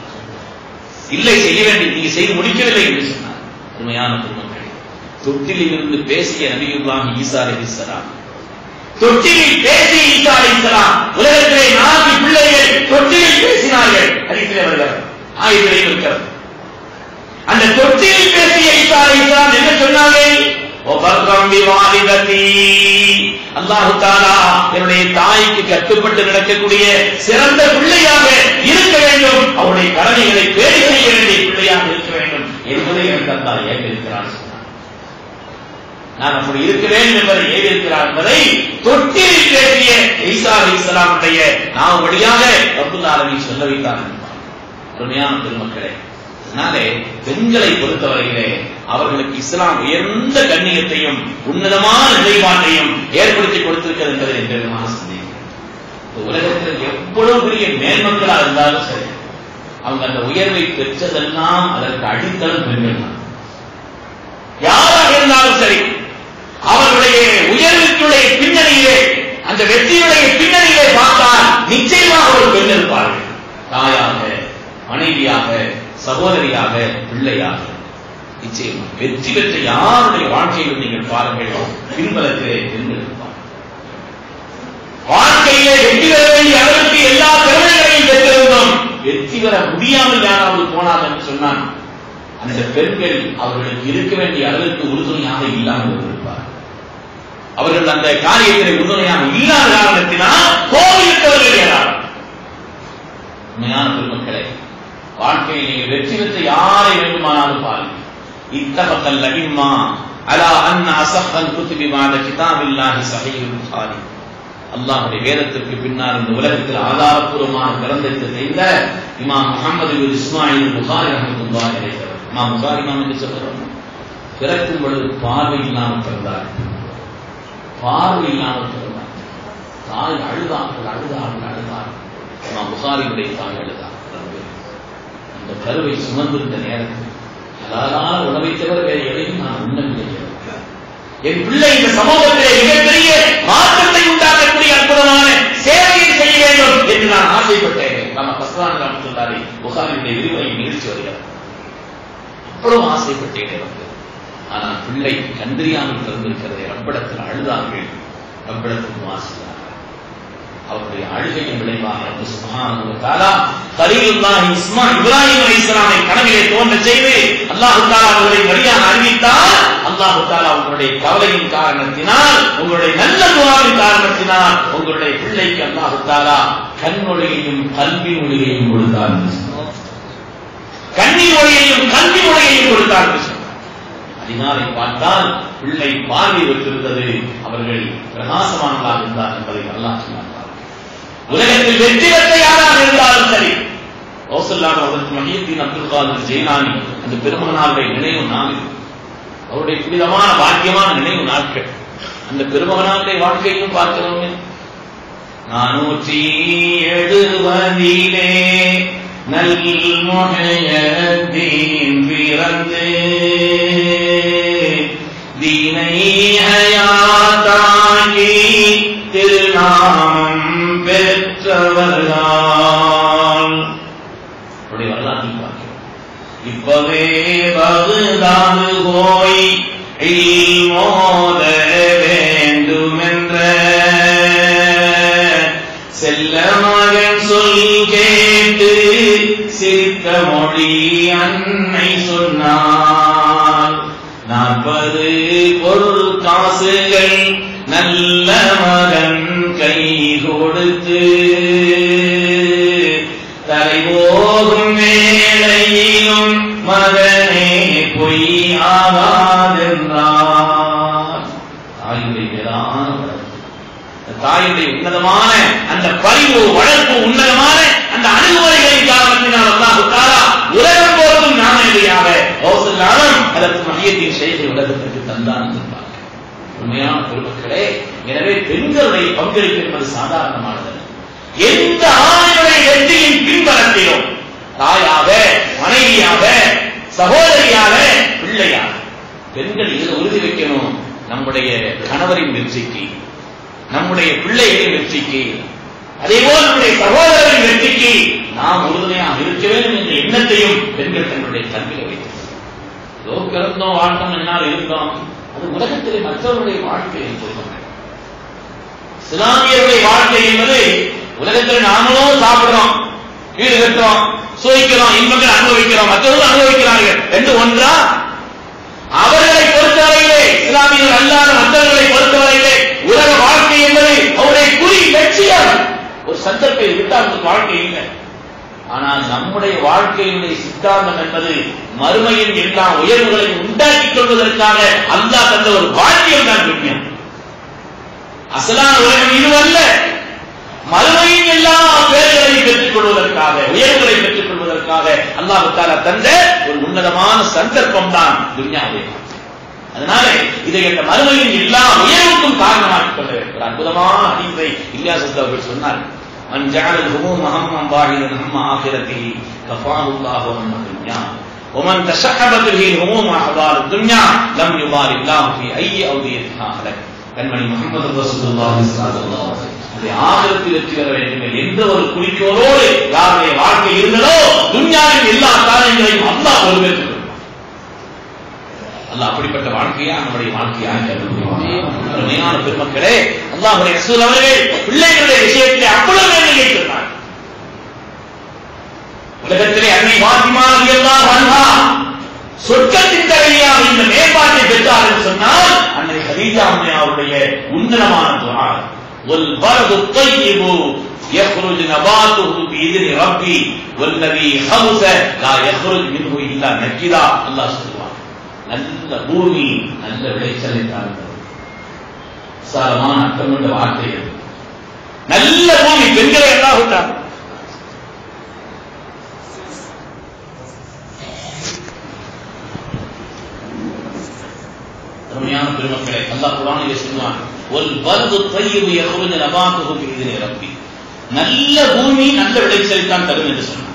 இல்லை செய்ய வேண்டிய நீங்க செய்து முடிக்கவில்லை என்று சொன்னார் உண்மையான பெருமக்கள் தொட்டிலில் இருந்து பேசிய நபியுல்லாஹி ஈசா அலைஹிஸ்ஸலாம் தொட்டிலில் பேசிய ஈசா அலைஹிஸ்ஸலாம் உலகத்திலே நான்கு பிள்ளைகள் தொட்டிலில் பேசினார்கள் ஹதீஸிலே வருகிறது ஆய்வுகளில் இருக்கிறது அந்த தொட்டிலில் பேசிய ஈசா அலைஹிஸ்ஸலாம் என்ன சொன்னார்கள் ஒபர்ரம் பிவாலிததி அல்லாஹு தாலா என்னுடைய தாய்க்கு கட்டுப்பட்டு நடக்கக்கூடிய சிறந்த பிள்ளையாக இருக்க வேண்டும் அவருடைய கடமைகளை பேடி செய்ய வேண்டிய பிள்ளையாக இருக்க வேண்டும் என்பதை எனக்கு அல்லா ஏற்றிருக்கிறார் நான் அப்படி இருக்க வேண்டும் என்பதை ஏற்றிருக்கிறார் என்பதை தொட்டில் பேசிய ஈசா அலி இஸ்லாமுடைய நாம் வழியாக அப்துல்லாலவி சொல்ல வைத்தார் அருமையான பெருமக்களே அதனாலே பெண்களை பொறுத்தவரையிலே அவர்களுக்கு இஸ்லாம் உயர்ந்த கண்ணியத்தையும் உன்னதமான நிலைப்பாட்டையும் ஏற்படுத்தி கொடுத்திருக்கிறது என்பதை எந்தவிதமான சந்தேகம் இந்த உலகத்தில் எவ்வளவு பெரிய மேன்மக்களா இருந்தாலும் சரி அவங்க அந்த உயர்வை பெற்றதெல்லாம் அதற்கு அடித்தளம் பெண்கள் தான் யாராக இருந்தாலும் சரி அவர்களுடைய உயர்வுக்குடைய பின்னணியிலே அந்த வெற்றியுடைய பின்னணியிலே பார்த்தால் நிச்சயமாக ஒரு பெண் இருப்பார்கள் தாயாக மனைவியாக சகோதரியாக பிள்ளையாக நிச்சயமா வெற்றி பெற்ற யாருடைய வாழ்க்கையிலும் நீங்கள் பாருங்கள் பின்பலத்திலே பெண்கள் இருப்பார்கள் வாழ்க்கையிலே வெற்றி பெற வேண்டிய அளவுக்கு எல்லா திறமைகளையும் பெற்றிருந்தோம் வெற்றி பெற முடியாமல் யாராவது போனார் என்று சொன்னான் அந்த பெண்கள் அவர்களுக்கு இருக்க வேண்டிய அளவுக்கு உறுதுணையாக இல்லாமல் இருப்பார் அவர்கள் அந்த காரியத்தில் உறுதுணையாக இல்லாத காரணத்தினால் கோவிலிட்டவர்கள் ஏறார் உண்மையான பெருமக்களை வாழ்க்கையில் நீங்கள் வெற்றி பெற்ற யாரை வேண்டுமானாலும் பாருங்கள் இத்தகத்தல் லகிம்மா அலா அன் அசஹல் குத்துபி மாத கிதாபில்லாஹி சஹீஹுல் புகாரி அல்லாஹுடைய வேதத்திற்கு பின்னால் இந்த உலகத்தில் ஆதாரப்பூர்வமான கிரந்தத்தை செய்த இமாம் முகமது பின் இஸ்மாயில் புகாரி ரஹமத்துல்லாஹி அலைஹி இமாம் புகாரி இமாம் என்று சொல்கிறோம் பிறக்கும் பொழுது பார்வை இல்லாமல் பிறந்தார் பார்வை இல்லாமல் பிறந்தார் தாய் அழுதார்கள் அழுதார்கள் அழுதார் இமாம் புகாரியுடைய தாய் அழுதார் அந்த கருவை சுமந்திருந்த நேரத்தில் ஹலாலான உணவை தவிர வேறு எதையும் நான் உண்ணவில்லை என் பிள்ளை இந்த சமூகத்திலே மிகப்பெரிய மாற்றத்தை உண்டாக்கக்கூடிய அற்புதமான சேவையை செய்ய வேண்டும் என்று நான் ஆசைப்பட்டேன் நம்ம பஸ்வான் ராமத்துல்லாரி புகாரினுடைய விரிவுரை நிகழ்ச்சி வருகிறார் அவ்வளவு ஆசைப்பட்டேன் எனக்கு ஆனால் பிள்ளை கந்திரியாமல் பிறந்திருக்கிறதை ரப்பிடத்தில் அழுதார்கள் ரப்பிடத்தில் வாசித்தார்கள் அவருடைய அழுகையின் விளைவாக ரப்பு சுப்ஹானஹு வ தஆலா கலீலுல்லாஹி இஸ்மா இப்ராஹிம் அலைஹிஸ்ஸலாமை கனவிலே தோன்ற செய்து அல்லாஹ் தஆலா அவர்களை வழியாக அறிவித்தால் அல்லாஹ் தஆலா உங்களுடைய கவலையின் காரணத்தினால் உங்களுடைய நல்ல துவாவின் காரணத்தினால் உங்களுடைய பிள்ளைக்கு அல்லாஹ் தஆலா கண்மொழியையும் கல்வி மொழியையும் கொடுத்தார் கண்ணி மொழியையும் கல்வி மொழியையும் கொடுத்தார் அதிகாலை பார்த்தால் பிள்ளை பார்வை பெற்றிருந்தது அவர்கள் பிரகாசமானதாக இருந்தார் என்பதை அல்லாஹ் சொன்னார் உலகத்தில் வெற்றி பெற்ற யாராக இருந்தாலும் சரி கௌசல்லான அவருக்கு மஹியத்தின் அப்துல் காதர் ஜெயலானி அந்த பெருமகனாருடைய நினைவு நாள் அவருடைய புனிதமான பாக்கியமான நினைவு நாட்கள் அந்த பெருமகனாருடைய வாழ்க்கையும் பார்க்கிறோமே நானூற்றி எழுபதிலே நல் முகையதீன் பிறந்து தீனை ஹயாத்தாகி திருநாமம் பெற்றவர்கள் அப்படி வரலாற்றில் பார்க்கிறோம் இப்பவே பகுதாது போய் மோத வேண்டுமென்ற செல்ல மகன் சொல் கேட்டு சிரித்த மொழி அன்னை சொன்னார் நாற்பது பொருள் காசுகள் நல்ல மகன் கை கொடுத்து தலை போகும் வேளையிலும் மகனே பொய் ஆகாதென்றார் தாயுடைய மேலான வளர்ப்பு அந்த தாயுடைய உன்னதமான அந்த பரிவு வளர்ப்பு உன்னதமான அந்த அணுகுமுறைகளின் காரணத்தினால் அல்லாஹு தாலா உலகம் போதும் நாமையாக கௌசல்லாலும் அதற்கு மையத்தின் செய்தி உலகத்திற்கு தந்தான் என்பார் உண்மையான பெருமக்களே எனவே பெண்களுடைய பங்களிப்பு என்பது சாதாரணமானது எந்த ஆணுடைய வெற்றியின் பின்பலத்திலும் தாயாக மனைவியாக சகோதரியாக பிள்ளையாக பெண்கள் இதில் உறுதி வைக்கணும் நம்முடைய கணவரின் வெற்றிக்கு நம்முடைய பிள்ளைகளின் வெற்றிக்கு அதேபோல் நம்முடைய சகோதரரின் வெற்றிக்கு நாம் உறுதுணையாக இருக்க வேண்டும் என்ற எண்ணத்தையும் பெண்கள் தங்களுடைய கல்வியில் வைத்தது ஏதோ பிறந்தோம் வாழ்ந்தோம் என்னால் இருந்தோம் அது உலகத்திலே மற்றவருடைய வாழ்க்கையை சொல்லுங்கள் இஸ்லாமியருடைய வாழ்க்கை என்பது உலகத்தில் நாமளும் சாப்பிடுறோம் வீடு கட்டுறோம் சுவைக்கிறோம் இன்பங்கள் அனுபவிக்கிறோம் மற்றவர்கள் அனுபவிக்கிறார்கள் ரெண்டு ஒன்றா அவர்களை பொறுத்தவரையிலே இஸ்லாமியர்கள் அல்லாத மற்றவர்களை பொறுத்தவரையிலே உலக வாழ்க்கை என்பது அவருடைய குறி லட்சியம் ஒரு சந்தர்ப்பை விட்டால் அந்த வாழ்க்கை இல்லை ஆனால் நம்முடைய வாழ்க்கையினுடைய சித்தாந்தம் என்பது மறுமையின் எல்லா உயர்வுகளை உண்டாக்கிக் கொள்வதற்காக அல்லாஹ் தந்த ஒரு பாக்கியம் தான் புண்ணியம் அசலான உலகம் இதுவல்ல மறுமையின் எல்லா பேர்களையும் பெற்றுக் கொள்வதற்காக உயர்வுகளை பெற்றுக் கொள்வதற்காக அல்லாஹு தாலா தந்த ஒரு உன்னதமான சந்தர்ப்பம் தான் துன்யாவுடைய அதனால இதை இந்த மறுமையின் எல்லா உயர்வுக்கும் காரணமாக்கிக் கொள்ள ஒரு அற்புதமான அறிவை இல்லாசத்து அவர்கள் சொன்னார் من جعل الهموم هما باعدا هم آخرته كفاه الله هم الدنيا ومن تشعبت به الهموم أحوال الدنيا لم يبال الله في أي أوديتها هلك கண்மணி முகமது ரசூலுல்லாஹி ஸல்லல்லாஹு அலைஹி வஸல்லம் ஆகிரத்தில் வெற்றி பெற வேண்டும் எந்த ஒரு குறிக்கோளோடு யாருடைய வாழ்க்கை இருந்ததோ துன்யாவின் எல்லா காரியங்களையும் அல்லாஹ் பொறுப்பேற்றுக் அல்லாஹ் அப்படிப்பட்ட வாழ்க்கையா நம்முடைய வாழ்க்கையாக அருமையான பெருமக்களே அல்லாஹுடைய ரசூல் அவர்கள் பிள்ளைகளுடைய விஷயத்தை அவ்வளவு வேலையை சொன்னார் உலகத்திலே அன்னை பாத்திமா ரலியல்லாஹு அன்ஹா சொர்க்கத்தின் தலைவியாக இந்த மேம்பாட்டை பெற்றார் என்று சொன்னால் அன்னை ஹதீஜா அம்மை அவருடைய உன்னதமான துஆ والبلد الطيب يخرج نباته بإذن ربي والذي خبث لا يخرج منه إلا نكدا الله சொல்லுவார் நல்ல பூமி நல்ல விளைச்சலை தாழ்ந்தது விசாலமான அர்த்தம் கொண்ட வார்த்தை அது நல்ல பூமி பெண்களை எல்லாம் விட்டார் அருமையான பெருமக்களை அல்லாஹ் குரானிலே சொல்லுவான் ஒரு வருது தையது எவ்வளவு நபாத்துகு இதனை ரப்பி நல்ல பூமி நல்ல விளைச்சலை தான் தரும் என்று சொன்னான்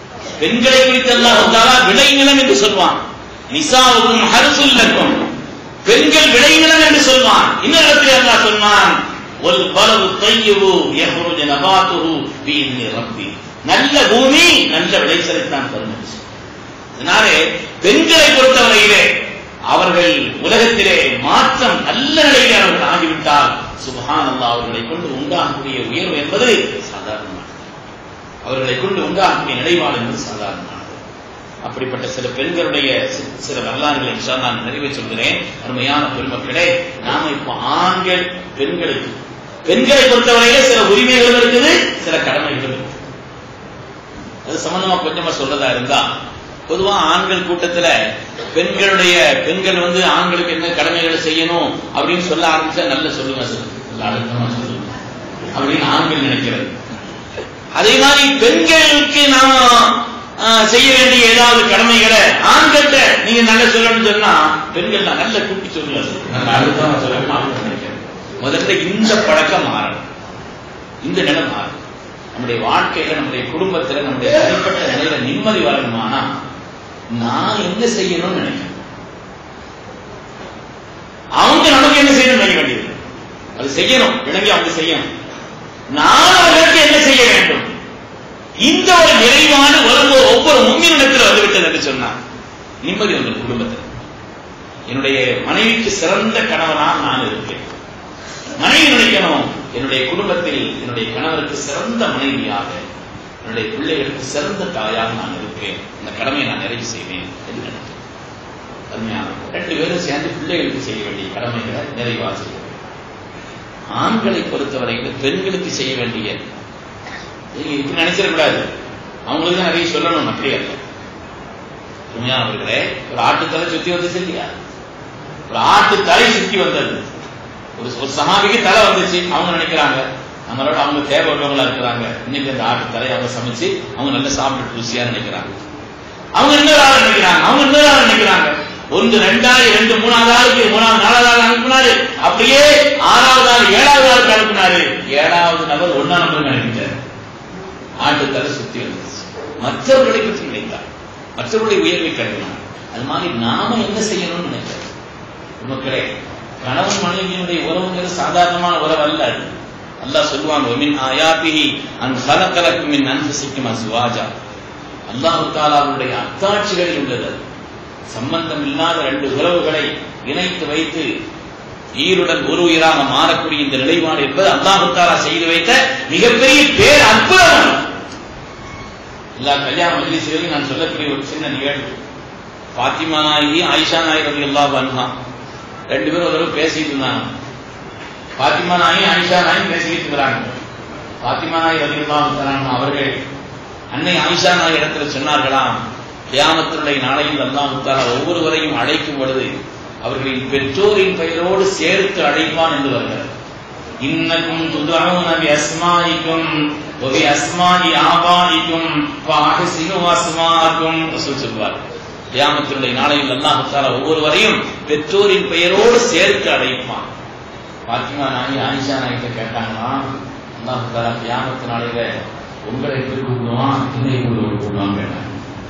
பெண்களை குறித்து அல்லாஹ் தாலா விளைநிலம் என்று சொல்வான் நிசாவுக்கும் ஹர்சுல்லக்கும் பெண்கள் விளைநிலம் என்று சொல்வான் இன்னொரு இடத்துல அல்லாஹ் சொன்னான் ஒல் பலவு தையுவு யஹ்ருஜ நபாத்துஹு பீஇذن ரப்பி நல்ல பூமி நல்ல விளைச்சலை தான் தரும் என்று சொன்னான். அதனாலே பெண்களை பொறுத்தவரையிலே அவர்கள் உலகத்திலே மாற்றம் நல்ல நிலையிலே அவர்கள் ஆகிவிட்டால் சுபஹான் அல்லாஹ் அவர்களை கொண்டு உண்டாகக்கூடிய உயர்வு என்பது சாதாரணமானது அவர்களை கொண்டு உண்டாகக்கூடிய நிலைப்பாடு என்பது சாதாரணமானது அப்படிப்பட்ட சில பெண்களுடைய சி- சில வரலாறுகளை இன்ஷா அல்லாஹ் நான் நிறைவே சொல்கிறேன் அருமையான பெருமக்களே நாம இப்ப ஆண்கள் பெண்களுக்கு பெண்களை பொறுத்தவரையிலே சில உரிமைகளும் இருக்குது சில கடமைகளும் இருக்குது அது சம்பந்தமா கொஞ்சமா சொல்றதா இருந்தா பொதுவா ஆண்கள் கூட்டத்துல பெண்களுடைய பெண்கள் வந்து ஆண்களுக்கு என்ன கடமைகளை செய்யணும் அப்படின்னு சொல்ல ஆரம்பிச்சா நல்ல சொல்லுங்க சார் நல்ல அழுத்தமா சொல்லுங்க அப்படின்னு ஆண்கள் நினைக்கிறது அதே மாதிரி பெண்களுக்கு நாம ஆஹ், செய்ய வேண்டிய ஏதாவது கடமைகளை ஆண்கள்ட்ட நீங்க நல்ல சொல்லணும்னு சொன்னா பெண்கள் நான் நல்ல கூட்டி சொல்லுங்க சார். நல்ல அழுத்தமா சொல்லணும் ஆண்கள் நினைக்கிறது முதல்ல இந்த பழக்கம் மாறணும் இந்த நிலை மாறும் நம்முடைய வாழ்க்கையில நம்முடைய குடும்பத்துல நம்முடைய தனிப்பட்ட நிலையில நிம்மதி வரணுமானா நான் என்ன செய்யணும்னு நினைக்கிறேன் அவங்க நமக்கு என்ன செய்யணும்னு நினைக்க வேண்டியது அது செய்யணும் விளங்கி அவங்க செய்யணும் நான் அவர்களுக்கு என்ன செய்ய வேண்டும் இந்த ஒரு நிறைவான உறவு ஒவ்வொரு முன்னிடத்தில் வந்துவிட்டது என்று சொன்னார் நிம்மதி உங்கள் குடும்பத்தில் என்னுடைய மனைவிக்கு சிறந்த கணவனாக நான் இருப்பேன் மனைவி நினைக்கணும் என்னுடைய குடும்பத்தில் என்னுடைய கணவருக்கு சிறந்த மனைவியாக என்னுடைய பிள்ளைகளுக்கு சிறந்த தாயாக நான் இருப்பேன் இந்த கடமையை நான் நிறைவு செய்வேன் என்று நினைக்கிறேன் அருமையான ரெண்டு பேரும் சேர்ந்து பிள்ளைகளுக்கு செய்ய வேண்டிய கடமைகளை நிறைவாக செய்ய வேண்டும். ஆண்களை பொறுத்தவரையில் பெண்களுக்கு செய்ய வேண்டிய நீங்க இப்படி நினைச்சிடக்கூடாது அவங்களுக்கு தான் நிறைய சொல்லணும் அப்படியே அல்ல உண்மையானவர்களே ஒரு ஆட்டுத்தலை சுத்தி வந்துச்சு இல்லையா ஒரு ஆட்டு தலை சுத்தி வந்தது ஒரு ஒரு சமாதிக்கு தலை வந்துச்சு அவங்க நினைக்கிறாங்க நம்மளோட அவங்க தேவை உள்ளவங்களா இருக்கிறாங்க இன்னைக்கு அந்த ஆட்டு தலை அவங்க சமைச்சு அவங்க நல்லா சாப்பிட்டு ருசியா நினைக்கிறாங்க அவங்க இன்னொரு ஆள் நினைக்கிறாங்க அவங்க இன்னொரு ஆள் நினைக்கிறாங்க ஒன்று ரெண்டாவது ரெண்டு மூணாவது ஆளுக்கு மூணாவது நாலாவது ஆள் அனுப்பினாரு அப்படியே ஆறாவது ஆள் ஏழாவது ஆளுக்கு அனுப்பினாரு ஏழாவது நபர் ஒன்னா நபர் நினைக்கிட்டார் ஆட்டுத்தலை சுத்தி வந்துச்சு மற்றவர்களை பற்றி நினைத்தார் மற்றவர்களை உயர்வை கருதினார் அது மாதிரி நாம என்ன செய்யணும்னு நினைக்கிறோம் மக்களே கணவன் மனைவியினுடைய உறவுங்கிறது சாதாரணமான உறவு அல்ல அது அல்லாஹ் சொல்லுவாங்க மின் ஆயாத்திஹி அன் ஹலகலக்கும் மின் அன்ஃபுசிக்கும் அஸ்வாஜா அல்லாஹ் தாலாவுடைய அத்தாட்சிகளில் உள்ளது அது. சம்பந்தம் இல்லாத ரெண்டு உறவுகளை இணைத்து வைத்து ஈருடன் ஒரு உயிராக மாறக்கூடிய இந்த நிலைப்பாடு என்பது அல்லாஹு தாலா செய்து வைத்த மிகப்பெரிய பேர் அற்புதம் அது. எல்லா கல்யாண மஜ்லிஸ்களிலும் நான் சொல்லக்கூடிய ஒரு சின்ன நிகழ்வு பாத்திமா நாயகி ஆயிஷா நாயகி ரவி அல்லாஹ் அன்ஹா ரெண்டு பேரும் ஒரு தடவை பேசிட்டு இருந்தாங்க பாத்திமா நாயகி ஆயிஷா நாயகி பேசிக்கிட்டு இருக்கிறாங்க பாத்திமா நாயகி ரவி அல்லாஹ் அவர்கள் அன்னை ஆயிஷா நாயகி இடத்துல சொன்னார்களாம் கியாமத்தினுடைய நாளையில் அல்லாஹ் தாலா ஒவ்வொருவரையும் அழைக்கும் பொழுது அவர்களின் பெற்றோரின் பெயரோடு சேர்த்து அழைப்பான் என்று வருகிறது இன்னக்கும் துதஊன பி அஸ்மாயிக்கும் வ பி அஸ்மாஇ ஆபாயிக்கும் ஃபஅஹ்சினு அஸ்மாஅக்கும் ரசூல் சொல்வார் கியாமத்தினுடைய நாளையில் அல்லாஹ் தஆலா ஒவ்வொருவரையும் பெற்றோரின் பெயரோடு சேர்த்து அழைப்பான் பாத்திமா நாயகி ஆயிஷா நாயகிட்ட கேட்டாங்களா அல்லாஹ் தஆலா கியாமத்து நாளையில உங்களை எப்படி கூப்பிடுவான் என்னை எப்படி கூப்பிடுவான்னு கேட்டாங்க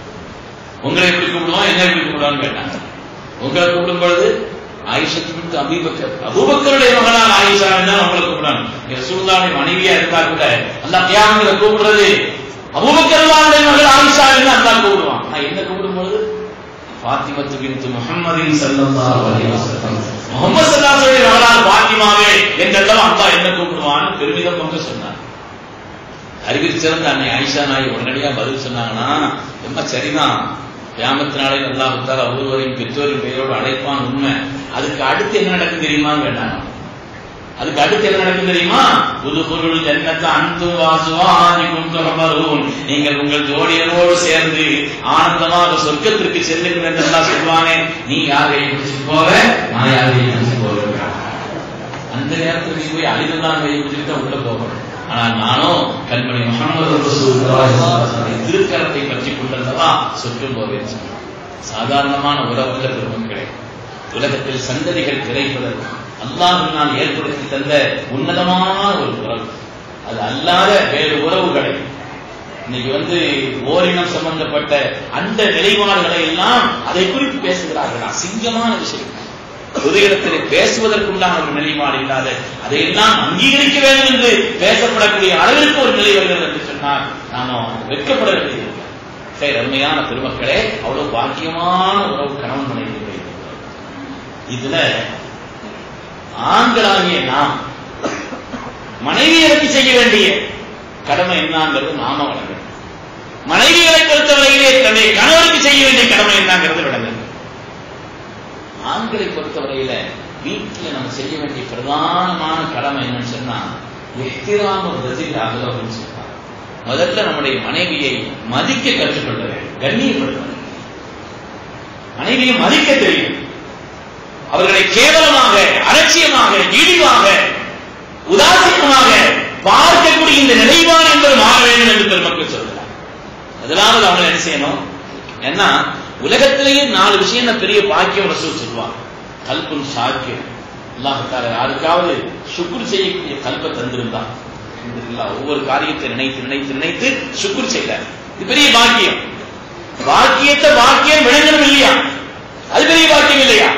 உங்களை எப்படி கூப்பிடுவான் என்ன எப்படி கூப்பிடுவான்னு கேட்டாங்க உங்களை கூப்பிடும் பொழுது ஆயிஷத்துக்கு அபீபக்கர் அபூபக்கருடைய மகனான ஆயிஷா தான் உங்களை கூப்பிடாங்க ரசூலுல்லாஹ்வுடைய மனைவியா இருந்தா கூட அல்லாஹ் கியாமத்துல கூப்பிடுறது அபூபக்கருடைய மகள் ஆயிஷா என்று அல்லாஹ் கூப்பிடுவான் நான் என்ன கூப்பிடும் பொழுது ஃபாத்திமத்து பின்த் முஹம்மதின் ஸல்லல்லாஹு அலைஹி வஸல்லம் முஹம்மது ஸல்லல்லாஹு அலைஹி மகளான ஃபாத்திமாவே என்றெல்லாம் அல்லாஹ் என்ன கூப்பிடுவான் பெருமிதம் கொண்டு சொன்னார் அறிவில் சிறந்த அன்னை ஆயிஷா நாய் உடனடியா பதில் சொன்னாங்கன்னா ரொம்ப சரிதான் கியாமத்து நாளையில் அல்லாஹ் தாலா ஒவ்வொருவரையும் பெற்றோரின் பெயரோடு அழைப்பான் உண்மை அதுக்கு அடுத்து என்ன நடக்கும் தெரியுமான்னு கேட்டாங்க அதுக்கு அடுத்து என்ன நடக்கும் தெரியுமா புது பொருள் ஜன்னத்தை அன்பு வாசுவாதிக்கும் தொடர்பரும் நீங்கள் உங்கள் ஜோடியரோடு சேர்ந்து ஆனந்தமாக சொர்க்கத்திற்கு செல்லுங்கள் என்றெல்லாம் சொல்வானே நீ யாரையும் பிடிச்சிட்டு போக நான் யாரையும் பிடிச்சிட்டு போவேன் அந்த நேரத்தில் நீ போய் அழிவுதான் கையை பிடிச்சிட்டு உள்ள போகணும் ஆனால் நானோ கண்மணி முகமது ரசூலுல்லாஹி திருக்கரத்தை பற்றி கொண்டல்லவா சொர்க்கம் போவேன் சொன்னார். சாதாரணமான உறவுள்ள பெருமக்களே உலகத்தில் சந்ததிகள் கிடைப்பதற்கு அல்லாஹினால் ஏற்படுத்தி தந்த உன்னதமான ஒரு உறவு அது அல்லாத வேறு உறவுகளை இன்னைக்கு வந்து ஓரினம் சம்பந்தப்பட்ட அந்த நிலைப்பாடுகளை எல்லாம் அதை குறித்து பேசுகிறார்கள் அசிங்கமான விஷயம் பொது இடத்திலே பேசுவதற்குண்டான ஒரு நிலைப்பாடு இல்லாத அதையெல்லாம் அங்கீகரிக்க வேண்டும் என்று பேசப்படக்கூடிய அளவிற்கு ஒரு நிலை வருகிறது என்று சொன்னால் நாம வெட்கப்பட வேண்டியது சரி அருமையான பெருமக்களே அவ்வளவு பாக்கியமான உறவு கணவன் மனைவி இதுல ஆண்களாகிய நாம் மனைவியருக்கு செய்ய வேண்டிய கடமை என்னங்கிறது நாம வழங்க மனைவிகளை பொறுத்தவரையிலே தன்னுடைய கணவருக்கு செய்ய வேண்டிய கடமை என்னங்கிறது விளங்க ஆண்களை பொறுத்தவரையில வீட்டில் நம்ம செய்ய வேண்டிய பிரதானமான கடமை என்னன்னு சொன்னா எத்திராம ரசிகர் ஆகலோன்னு சொல்றாங்க முதல்ல நம்முடைய மனைவியை மதிக்க கற்றுக்கொள்ள வேண்டும் கண்ணியப்படுத்த வேண்டும் மனைவியை மதிக்க தெரியும் அவர்களை கேவலமாக அலட்சியமாக இழிவாக உதாசீனமாக பார்க்கக்கூடிய இந்த நிலைப்பாடு என்பது மாற வேண்டும் என்று பெருமக்கள் சொல்கிறார் முதலாவது அவங்க என்ன செய்யணும் ஏன்னா உலகத்திலேயே நாலு விஷயம் பெரிய பாக்கியம் ரசூல் சொல்லுவாங்க கல்புன் சாக்கியம் அல்லாஹால யாருக்காவது சுக்குர் செய்யக்கூடிய கல்பை தந்திருந்தா ஒவ்வொரு காரியத்தை நினைத்து நினைத்து நினைத்து சுக்குர் செய்தார் இது பெரிய பாக்கியம் பாக்கியத்தை பாக்கியம் விளங்கணும் இல்லையா அது பெரிய பாக்கியம் இல்லையா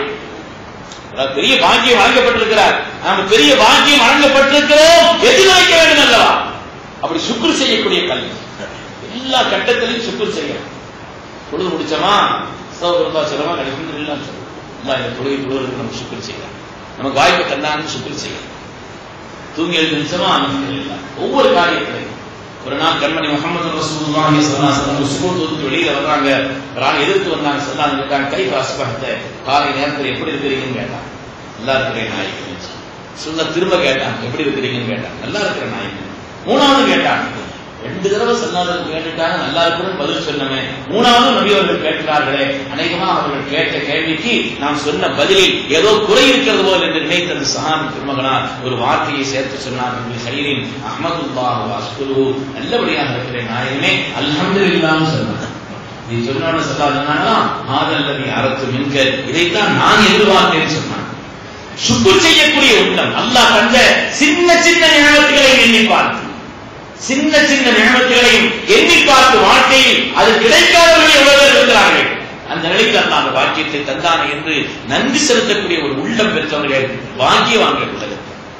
பெரிய பாக்கியம் வழங்கப்பட்டிருக்கிறார் நாம பெரிய பாக்கியம் வழங்கப்பட்டிருக்கிறோம் எதில் வைக்க வேண்டும் அல்லவா அப்படி சுக்குர் செய்யக்கூடிய கல்வி எல்லா கட்டத்திலையும் சுக்குர் செய்யணும் தொழுது முடிச்சோமா சோகரமா சிரமா கிடைக்கும் எல்லாம் சொல்லுவோம் இல்ல இந்த தொழுகை தொழுவதற்கு நம்ம சுக்குர் செய்யலாம் நமக்கு வாய்ப்பு தந்தான்னு சுக்குர் செய்யலாம் தூங்கி எழுதி நிச்சயமா ஒவ்வொரு காரியத்திலையும் ஒரு நாள் கண்மணி முகமது ரசூலுல்லாஹி ஸல்லல்லாஹு அலைஹி வஸல்லம் ஸ்கூல் தூத்து வெளியில வர்றாங்க ஒரு ஆள் எதிர்த்து வந்தாங்க சொன்னாங்க கேட்டாங்க கை அஸ்பஹத்த காலை நேரத்தில் எப்படி இருக்கிறீங்கன்னு கேட்டாங்க நல்லா இருக்கிற நாய்க்கு சொல்ல திரும்ப கேட்டாங்க எப்படி இருக்கிறீங்கன்னு கேட்டாங்க நல்லா இருக்கிற நாய்க்கு மூணாவது கேட்டாங்க ரெண்டு தடவை சொல்லாதது கேட்டுட்டாங்க நல்லா இருக்குன்னு பதில் சொன்னமே மூணாவது நபி அவர்கள் கேட்கிறார்களே அநேகமா அவர்கள் கேட்ட கேள்விக்கு நாம் சொன்ன பதிலில் ஏதோ குறை இருக்கிறது போல் என்று நினைத்த அந்த சஹாபி திருமகனார் ஒரு வார்த்தையை சேர்த்து சொன்னார் சைரின் அஹமதுல்லா அஸ்குரு நல்லபடியாக இருக்கிற நாயகமே அல்ஹம்து இல்லாம சொன்னார் நீ சொன்ன சொல்லாதுன்னா ஆதல்லதி அறத்து மின்க இதைத்தான் நான் எதிர்பார்த்தேன் சொன்னான் சுக்குர் செய்யக்கூடிய உள்ளம் அல்லாஹ் தந்த சின்ன சின்ன ஞாபகங்களை எண்ணி பார்த்து சின்ன சின்ன நியமத்துகளையும் எண்ணி பார்த்து வாழ்க்கையில் அது கிடைக்காதவர்கள் எவ்வளவு இருக்கிறார்கள் அந்த நிலைக்கு அந்த அந்த பாக்கியத்தை தந்தானே என்று நன்றி செலுத்தக்கூடிய ஒரு உள்ளம் பெற்றவர்கள் பாக்கியம் வாங்கக்கூடாது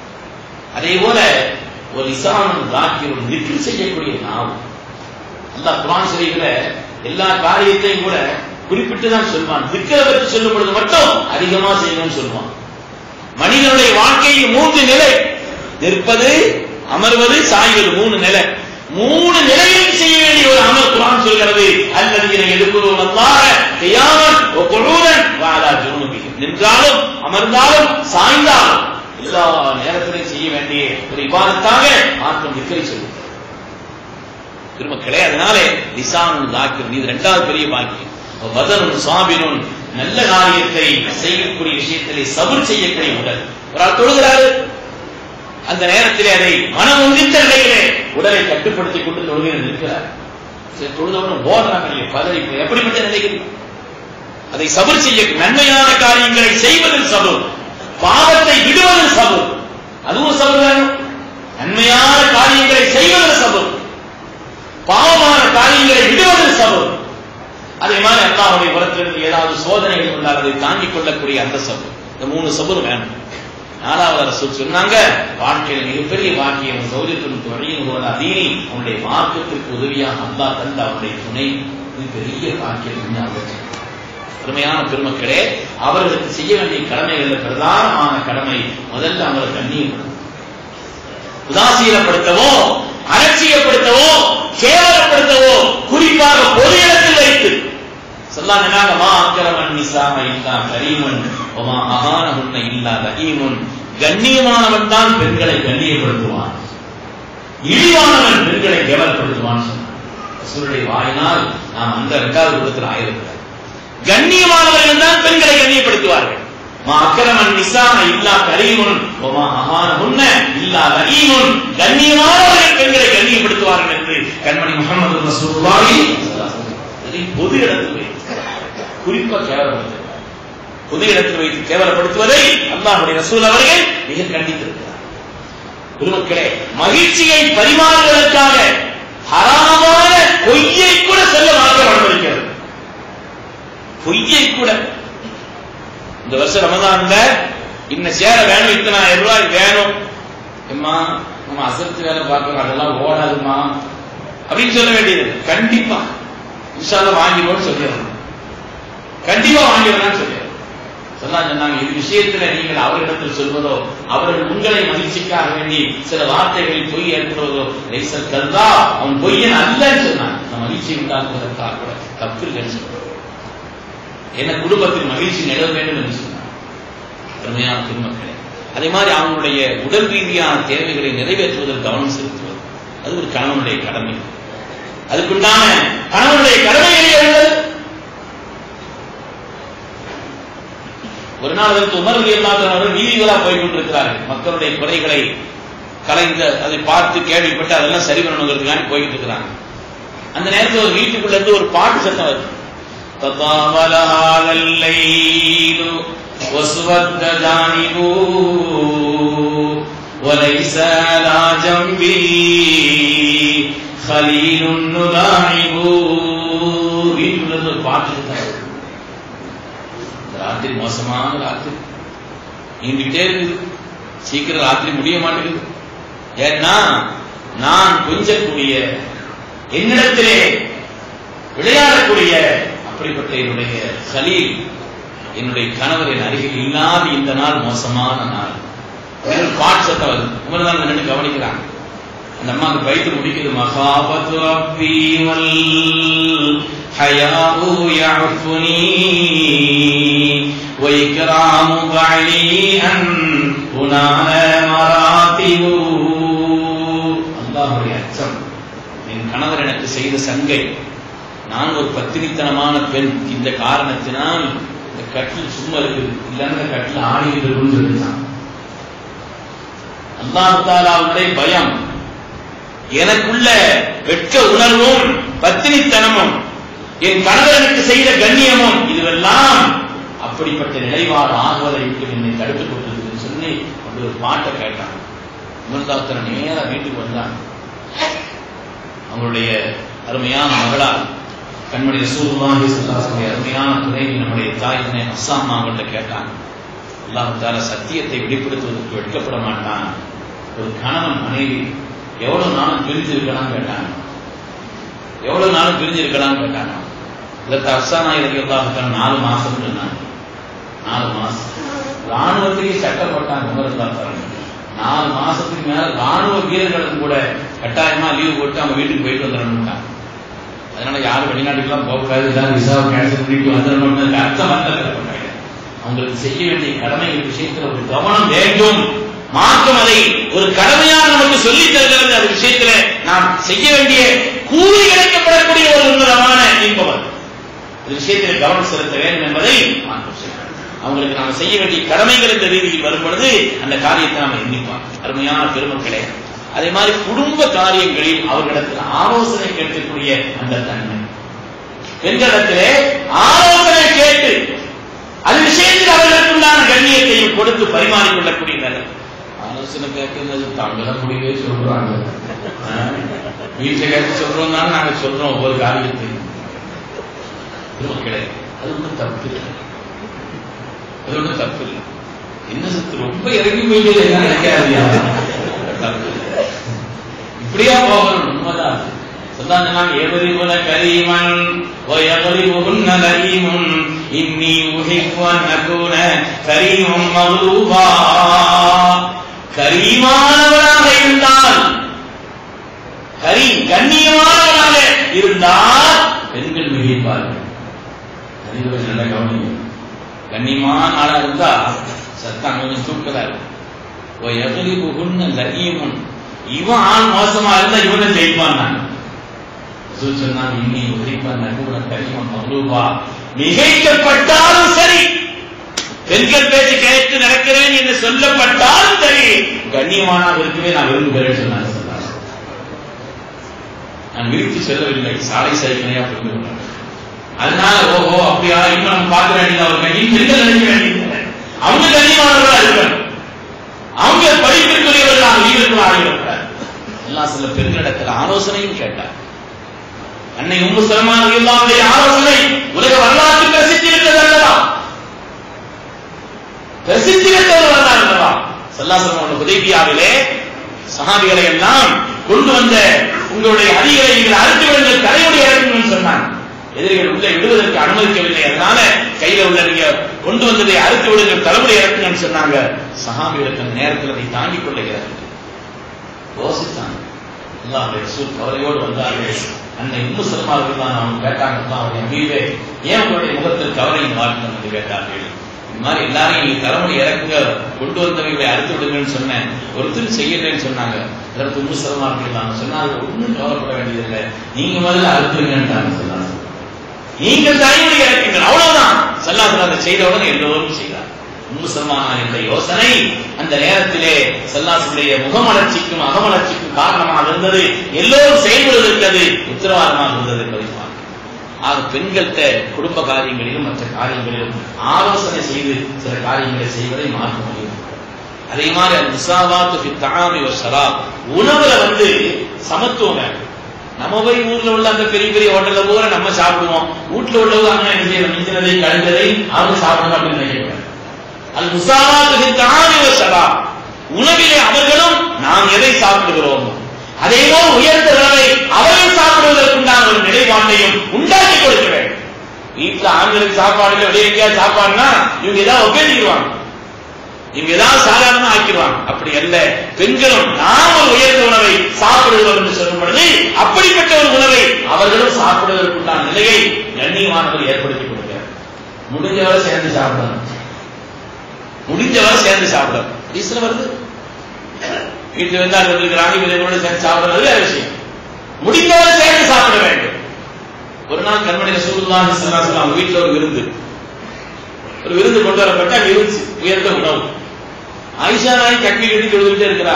அதே போல ஒரு இசானும் தாக்கியம் நிற்று செய்யக்கூடிய நாவும் அல்லா குரான் சரிகளை எல்லா காரியத்தையும் கூட குறிப்பிட்டு தான் சொல்வான் திக்கரை பற்றி சொல்லும் பொழுது மட்டும் அதிகமா செய்யணும்னு சொல்லுவான் மனிதனுடைய வாழ்க்கையில் மூன்று நிலை நிற்பது அமர்வது சாய்வது மூணு நிலை மூணு நிலையில் செய்ய வேண்டிய ஒரு அமர் குரான் சொல்கிறது அல்லது எழுப்புவோம் அல்லாத செய்யாமல் கொழுடன் வாழா ஜோனுபி நின்றாலும் அமர்ந்தாலும் சாய்ந்தாலும் எல்லா நேரத்திலையும் செய்ய வேண்டிய ஒரு இபாதத்தாக ஆற்றம் விக்கரை சொல்லுங்கள் திருமக்களே அதனாலே லிசானும் தாக்கியம் இது இரண்டாவது பெரிய பாக்கியம் வதனும் சுவாபினும் நல்ல காரியத்தை செய்யக்கூடிய விஷயத்திலே சபர் செய்யக்கூடிய உடல் ஒரு ஆள் தொழுகிறாரு அந்த நேரத்திலே அதை மனம் உந்தித்த நிலையிலே உடலை கட்டுப்படுத்திக் கொண்டு தொழுகையில் நிற்கிறார் சரி தொழுதவனும் ஓடுறாங்க இல்லையா பதறிப்பு எப்படிப்பட்ட நிலையில் அதை சபர் செய்ய நன்மையான காரியங்களை செய்வதில் சபர் பாவத்தை விடுவதில் சபர் அதுவும் சபர் வேணும் நன்மையான காரியங்களை செய்வதில் சபர் பாவமான காரியங்களை விடுவதில் சபர் அதே மாதிரி அல்லாஹுடைய புறத்திலிருந்து ஏதாவது சோதனைகள் வந்தால் அதை தாங்கிக் கொள்ளக்கூடிய அந்த சபர் இந்த மூணு சபர் வேணும் நாலாவது அரசு சொன்னாங்க வாழ்க்கையில் மிகப்பெரிய பாக்கியம் சௌரியத்தின் துறையின் போல அதீனி அவனுடைய மார்க்கத்திற்கு உதவியாக அல்லா தந்த அவனுடைய துணை இது பெரிய பாக்கியம் அருமையான பெருமக்களே அவர்களுக்கு செய்ய வேண்டிய கடமைகள் பிரதானமான கடமை முதல்ல அவரை கண்ணியப்படுத்தும் உதாசீனப்படுத்தவோ அலட்சியப்படுத்தவோ கேவலப்படுத்தவோ குறிப்பாக பொது இடத்தில் வைத்து சொல்லாங்க மா அக்கரமன் நிசாம இல்லா கரீமன் ஒமா அகான உன்னை இல்லா லகீமுன் கண்ணியமானவன் தான் பெண்களை கண்ணியப்படுத்துவான் இழிவானவன் பெண்களை கேவலப்படுத்துவான் சொன்னார் வாயினால் நாம் அந்த இரண்டாவது விதத்தில் ஆயிருக்கிறார் கண்ணியமானவர்கள் தான் பெண்களை கண்ணியப்படுத்துவார்கள் மா அக்கரமன் நிசாம இல்லா கரீமுன் ஒமா அகான உன்ன இல்லா லகீமுன் கண்ணியமானவர்கள் பெண்களை கண்ணியப்படுத்துவார்கள் என்று கண்மணி முகமது ரசூலுல்லாஹி பொது இடத்தில் வைத்து குறிப்பா கேவலப்படுத்த பொது இடத்தில் வைத்து கேவலப்படுத்துவதை அல்லாஹுடைய ரசூல் அவர்கள் மிக கண்டித்திருக்கிறார் பெருமக்களே மகிழ்ச்சியை பரிமாறுவதற்காக ஹராமான பொய்யை கூட சொல்ல மாற்றம் அனுமதிக்கிறது பொய்யை கூட இந்த வருஷம் ரமதான்ல இன்ன சேர வேணும் இத்தனை ஆயிரம் ரூபாய் வேணும் எம்மா நம்ம அசரத்து வேலை பார்க்கிறோம் அதெல்லாம் ஓடாதுமா அப்படின்னு சொல்ல வேண்டியது கண்டிப்பா இன்ஷால்ல வாங்கிடுவோம்னு சொல்லிடணும் கண்டிப்பா வாங்கிடலாம்னு சொல்லிடணும் சொன்னா சொன்னாங்க இது விஷயத்துல நீங்கள் அவரிடத்தில் சொல்வதோ அவர்கள் உங்களை மகிழ்ச்சிக்காக வேண்டி சில வார்த்தைகளில் பொய் ஏற்படுவதோ லைசல் கல்தா அவன் பொய்யன் அல்லன்னு சொன்னான் நான் மகிழ்ச்சி உண்டாக்குவதற்காக கூட தப்பு இல்லைன்னு சொன்னான் என்ன குடும்பத்தில் மகிழ்ச்சி நிலவ வேண்டும் என்று சொன்னார் அருமையான திருமக்களே அதே மாதிரி அவங்களுடைய உடல் ரீதியான தேவைகளை நிறைவேற்றுவதில் கவனம் செலுத்துவது அது ஒரு கணவனுடைய கடமை அதுக்குண்டான கணவனுடைய கடமை என்ன ஒரு நாள் அதற்கு உமர் அவர்கள் வீதிகளா போய் கொண்டிருக்கிறார்கள் மக்களுடைய குறைகளை கலைந்து அதை பார்த்து கேள்விப்பட்டு அதெல்லாம் சரி பண்ணணுங்கிறதுக்காக போய்கிட்டு இருக்கிறாங்க அந்த நேரத்தில் ஒரு வீட்டுக்குள்ள இருந்து ஒரு பாட்டு சத்தம் வருது تطاول هذا الليل واسود جانبه وليس على جنبي خليل نلاعب வீட்டுல இருந்து ஒரு பாட்டு சத்தம் வருது ராத்திரி மோசமான ராத்திரி நீண்டுகிட்டே இருக்குது சீக்கிரம் ராத்திரி முடிய மாட்டேங்குது ஏன்னா நான் கொஞ்சக்கூடிய என்னிடத்திலே விளையாடக்கூடிய அப்படிப்பட்ட என்னுடைய சலீல் என்னுடைய கணவர் என் அருகில் இல்லாத இந்த நாள் மோசமான நாள் பாட்டு சத்தம் வருது உங்களை தான் நின்று கவனிக்கிறாங்க அந்த அம்மாவுக்கு வயிற்று முடிக்குது மகாபத்து ரப்பி வல் حياء يعفني وإكرام بعلي أن أنال مراتب அல்லாஹுடைய அச்சம் என் கணவர் எனக்கு செய்த சங்கை நான் ஒரு பத்தினித்தனமான பெண் இந்த காரணத்தினால் இந்த கட்டில் சும்மா இருக்குது இல்லைன்னா கட்டில் ஆடிட்டு இருக்குன்னு சொல்லிட்டான் அல்லாஹ் தாலாவுடைய பயம் எனக்குள்ள வெட்க உணர்வும் பத்தினித்தனமும் என் கணவனுக்கு செய்த கண்ணியமும் இதுவெல்லாம் அப்படிப்பட்ட நிலைப்பாடு ஆகுவதை விட்டு என்னை தடுத்துக் கொண்டிருக்குன்னு சொல்லி அப்படி ஒரு பாட்டை கேட்டான் அமிர்தாத்தன் நேரா வீட்டுக்கு வந்தான் அவங்களுடைய அருமையான மகளார் கண்மணி ரசூலுல்லாஹி ஸல்லல்லாஹு அருமையான துணைவி நம்முடைய தாய் துணை அஸ்ஸாமா அவங்கள்ட்ட கேட்டான் அல்லாஹ் தால சத்தியத்தை வெளிப்படுத்துவதற்கு வெட்கப்பட மாட்டான் ஒரு கணவன் மனைவி எவ்வளவு நாளும் பிரிஞ்சு இருக்கலாம் கேட்டாங்க எவ்வளவு நாளும் பிரிஞ்சு இருக்கலாம் கேட்டாங்க இதற்கு அப்சானா இருக்கிறதாக நாலு மாசம் சொன்னாங்க நாலு மாசம் ராணுவத்திலேயே சட்டம் போட்டாங்க உமரந்தாத்தாங்க நாலு மாசத்துக்கு மேல ராணுவ வீரர்களும் கூட கட்டாயமா லீவு போட்டு அவங்க வீட்டுக்கு போயிட்டு வந்துடணும்ட்டாங்க அதனால யாரும் வெளிநாட்டுக்கெல்லாம் போகக்கூடாது எல்லாரும் விசாவை கேன்சல் பண்ணிட்டு வந்துடணும்னு அர்த்தம் அல்ல அவங்களுக்கு செய்ய வேண்டிய கடமைகள் விஷயத்துல ஒரு கவனம் வேண்டும் மார்க்கம் அதை ஒரு கடமையாக நமக்கு சொல்லி தருகிறது அந்த விஷயத்துல நாம் செய்ய வேண்டிய கூலி கிடைக்கப்படக்கூடிய ஒரு உன்னதமான இன்பம் அது இந்த விஷயத்தில் கவனம் செலுத்த வேண்டும் என்பதை மார்க்கம் சொல்கிறது அவங்களுக்கு நாம செய்ய வேண்டிய கடமைகள் என்ற ரீதியில் வரும் பொழுது அந்த காரியத்தை நாம எண்ணிப்போம் அருமையான பெருமக்களே அதே மாதிரி குடும்ப காரியங்களில் அவர்களிடத்தில் ஆலோசனை கேட்கக்கூடிய அந்த தன்மை பெண்களிடத்திலே ஆலோசனை கேட்டு அது விஷயத்தில் அவர்களுக்குண்டான கண்ணியத்தையும் கொடுத்து பரிமாறிக்கொள்ளக்கூடிய நிலை ஆலோசனை கேட்கறது தாங்கள முடிவே சொல்றாங்க வீட்டுல கேட்டு சொல்றோம் தான் நாங்க சொல்றோம் ஒவ்வொரு காரியத்தை கிடையாது அது ஒன்றும் தப்பு இல்லை அது ஒன்றும் தப்பு இல்லை என்ன சத்து ரொம்ப இறங்கி போயிட்டு நினைக்காதியா தப்பு இல்லை இப்படியா போகணும் உண்மைதான் சொன்னாங்க எவரி போல கரீமன் ويغلبهن لئيم إني أحب أن أكون كريما مغلوبا கரீமானவராக இருந்தால் கரி கண்ணியமானவராக இருந்தால் பெண்கள் மிகைப்பார்கள் அறிவுரை நல்ல கவனிங்க கண்ணியமான ஆளா இருந்தா சத்தம் கொஞ்சம் தூக்கதா இருக்கும் ஓ எதிரி புகுன்னு லகியமுன் இவன் ஆள் மோசமா இருந்தா இவனை ஜெயிப்பான் நான் சொன்னான் இன்னி உரிப்பான் நகுன கரிமம் மகுபா மிகைக்கப்பட்டாலும் சரி பெண்கள் பேச்சு கேட்டு நடக்கிறேன் என்று சொல்லப்பட்டாலும் சரி கண்ணியமான இருக்கவே நான் விரும்புகிறேன் சொன்னார் நான் விரித்து செல்லவில்லை சாலை சைக்கிளையா புரிந்து கொண்டார் அதனால ஓஹோ அப்படியா இன்னும் நம்ம பார்க்க வேண்டியது அவர் கண்ணியும் பெண்கள் நினைக்க வேண்டியது அவங்க கண்ணியமானவர்களா இருக்கணும் அவங்க படிப்பிற்குரியவர்களாக ஈடுபடாக இருக்கிறார் எல்லாம் சில பெண்களிடத்தில் ஆலோசனையும் கேட்டார் அன்னை உம்மு சலமான இல்லாவுடைய ஆலோசனை உலக வரலாற்று பிரசித்தி இருக்கிறது அல்லவா பிரசித்தி பெற்ற ஒரு வரலாறு அல்லவா சல்லாசலம் உதவியாவிலே சஹாபிகளை எல்லாம் கொண்டு வந்த உங்களுடைய அதிகளை நீங்கள் அறுத்து விடுங்கள் தலைமுடி இறக்குங்கன்னு சொன்னாங்க எதிரிகள் உள்ளே விடுவதற்கு அனுமதிக்கவில்லை அதனால கையில உள்ள நீங்க கொண்டு வந்ததை அறுத்து விடுங்கள் தலைமுடி இறக்குங்கன்னு சொன்னாங்க சஹாபிகளுக்கு அந்த நேரத்தில் அதை தாங்கிக் கொள்ளுகிறார்கள் யோசித்தாங்க அல்லாஹ் ரசூல் கவலையோடு வந்தார்கள் அன்னை உம்மு சல்மார்கள் தான் அவங்க கேட்டாங்க அவருடைய மீதே ஏன் உங்களுடைய முகத்தில் கவலையின் வாழ்க்கை என்று கேட்டார்கள் இந்த மாதிரி எல்லாரையும் நீங்க தலைமுடி இறக்குங்க கொண்டு வந்தவங்களை அறுத்து விடுங்கன்னு சொன்னேன் ஒருத்தர் செய்யலன்னு சொன்னாங்க அதற்கு உம்மு சல்மார்கள் தான் சொன்னாங்க ஒன்றும் கவலைப்பட வேண்டியதில்லை நீங்க முதல்ல அறுத்துருங்கன்னு சொன்னாங்க நீங்கள் தலைமுடி இறக்குங்கள் அவ்வளவுதான் சல்லாசல் அதை செய்த உடனே எல்லோரும் செய்தார் உம்மு சல்மான் என்ற யோசனை அந்த நேரத்திலே சல்லாசுடைய முகமலர்ச்சிக்கும் அகமலர்ச்சிக்கும் காரணமாக இருந்தது எல்லோரும் செயல்படுவதற்கு அது உத்தரவாதமாக இருந்தது என்பதை ஆக பெண்கள்கிட்ட குடும்ப காரியங்களிலும் மற்ற காரியங்களிலும் ஆலோசனை செய்து சில காரியங்களை செய்வதை மாற்ற முடியும் அதே மாதிரி அந்த முசாவாத்து தாமி ஒரு ஷராப் உணவுல வந்து சமத்துவம் வேணும் நம்ம போய் ஊர்ல உள்ள அந்த பெரிய பெரிய ஹோட்டல்ல பூரா நம்ம சாப்பிடுவோம் வீட்டுல உள்ளவங்க அங்க என்ன செய்யணும் மிஞ்சினதை கழிந்ததை அவங்க சாப்பிடணும் அப்படின்னு நினைக்கிறாங்க அது முசாவாத்து தாமி ஒரு ஷராப் உணவிலே அவர்களும் நாம் எதை சாப்பிடுகிறோம் அதே போல் உயர்ந்த உணவை அவர்கள் சாப்பிடுவதற்குண்டான ஒரு நிலைப்பாட்டையும் உண்டாக்கி கொடுக்க வேண்டும் வீட்டுல ஆண்களுக்கு சாப்பாடு வெளியே எங்கேயாவது சாப்பாடுனா இவங்க ஏதாவது உபயோகிக்குவாங்க இவங்க ஏதாவது சாதாரணமா ஆக்கிடுவாங்க அப்படி அல்ல பெண்களும் நாம் ஒரு உயர்ந்த உணவை சாப்பிடுகிறோம் என்று சொல்லும் பொழுது அப்படிப்பட்ட ஒரு உணவை அவர்களும் சாப்பிடுவதற்குண்டான நிலையை கண்ணியமானவர் ஏற்படுத்தி கொடுக்கிறார் முடிஞ்சவரை சேர்ந்து சாப்பிடணும் முடிஞ்சவரை சேர்ந்து சாப்பிடணும் ஈஸ்வர வருது வீட்டுல வந்து அது இருக்கிறாங்க இவர்களோட சேர்ந்து சாப்பிடுறது வேற விஷயம் முடிந்தவரை சேர்ந்து சாப்பிட வேண்டும் ஒரு நாள் கண்மணி சூழ்நிலை அவங்க வீட்டுல ஒரு விருந்து ஒரு விருந்து கொண்டு வரப்பட்ட அங்க இருந்துச்சு உயர்ந்த உணவு ஆயிஷா நாய் கட்டி கட்டி தொழுதுகிட்டே இருக்கிறா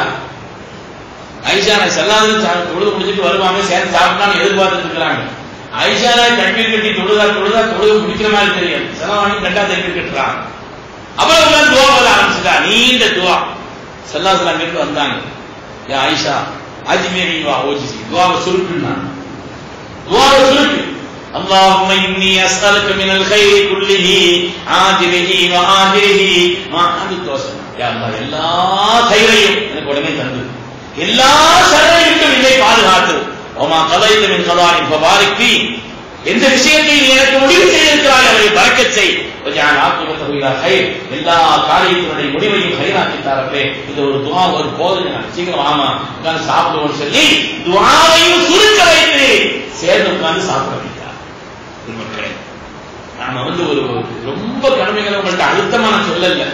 ஐஷா நாய் செல்லாத தொழுது முடிச்சுட்டு வருவாங்க சேர்ந்து சாப்பிடலாம்னு எதிர்பார்த்துட்டு இருக்கிறாங்க ஐஷா நாய் கட்டி கட்டி தொழுதா தொழுதா தொழுது முடிக்கிற மாதிரி தெரியும் செலவாணி கண்டா தைக்க கட்டுறாங்க அவ்வளவு துவா போல ஆரம்பிச்சுட்டா நீண்ட துவா சல்லாசலாம் கேட்டு வந்தாங்க யா ஆயிஷா அஜ்மீரி வா ஓஜிசி துவாவை சுருக்குன்னாங்க துவாவை சுருக்கு اللهم إني أسألك من الخير كله عاجله وآجله ما عندك توسل يا الله எல்லா கைரையும் எனக்கு உடனே தந்து எல்லா சரணையும் என்னை பாதுகாத்து ஓமா கதைத்த மின் கதாரின் பபாரிக் பி எந்த விஷயத்தை நீ எனக்கு முடிவு செய்திருக்கிறாய் அவரை பறக்கச் செய் கொஞ்சம் ஆக்குவத்தை எல்லா காரியத்தினுடைய முடிவையும் கைராக்கித்தாரப்பே இந்த ஒரு துவா ஒரு போதுங்க சீக்கிரம் ஆமா உட்கார்ந்து சாப்பிடுவோம்னு சொல்லி துவாவையும் சுருக்க வைத்து சேர்ந்து உட்கார்ந்து சாப்பிட வைத்தார் மக்களே நாம வந்து ஒரு ரொம்ப கடமைகளை உங்கள்கிட்ட அழுத்தமா நான் சொல்லல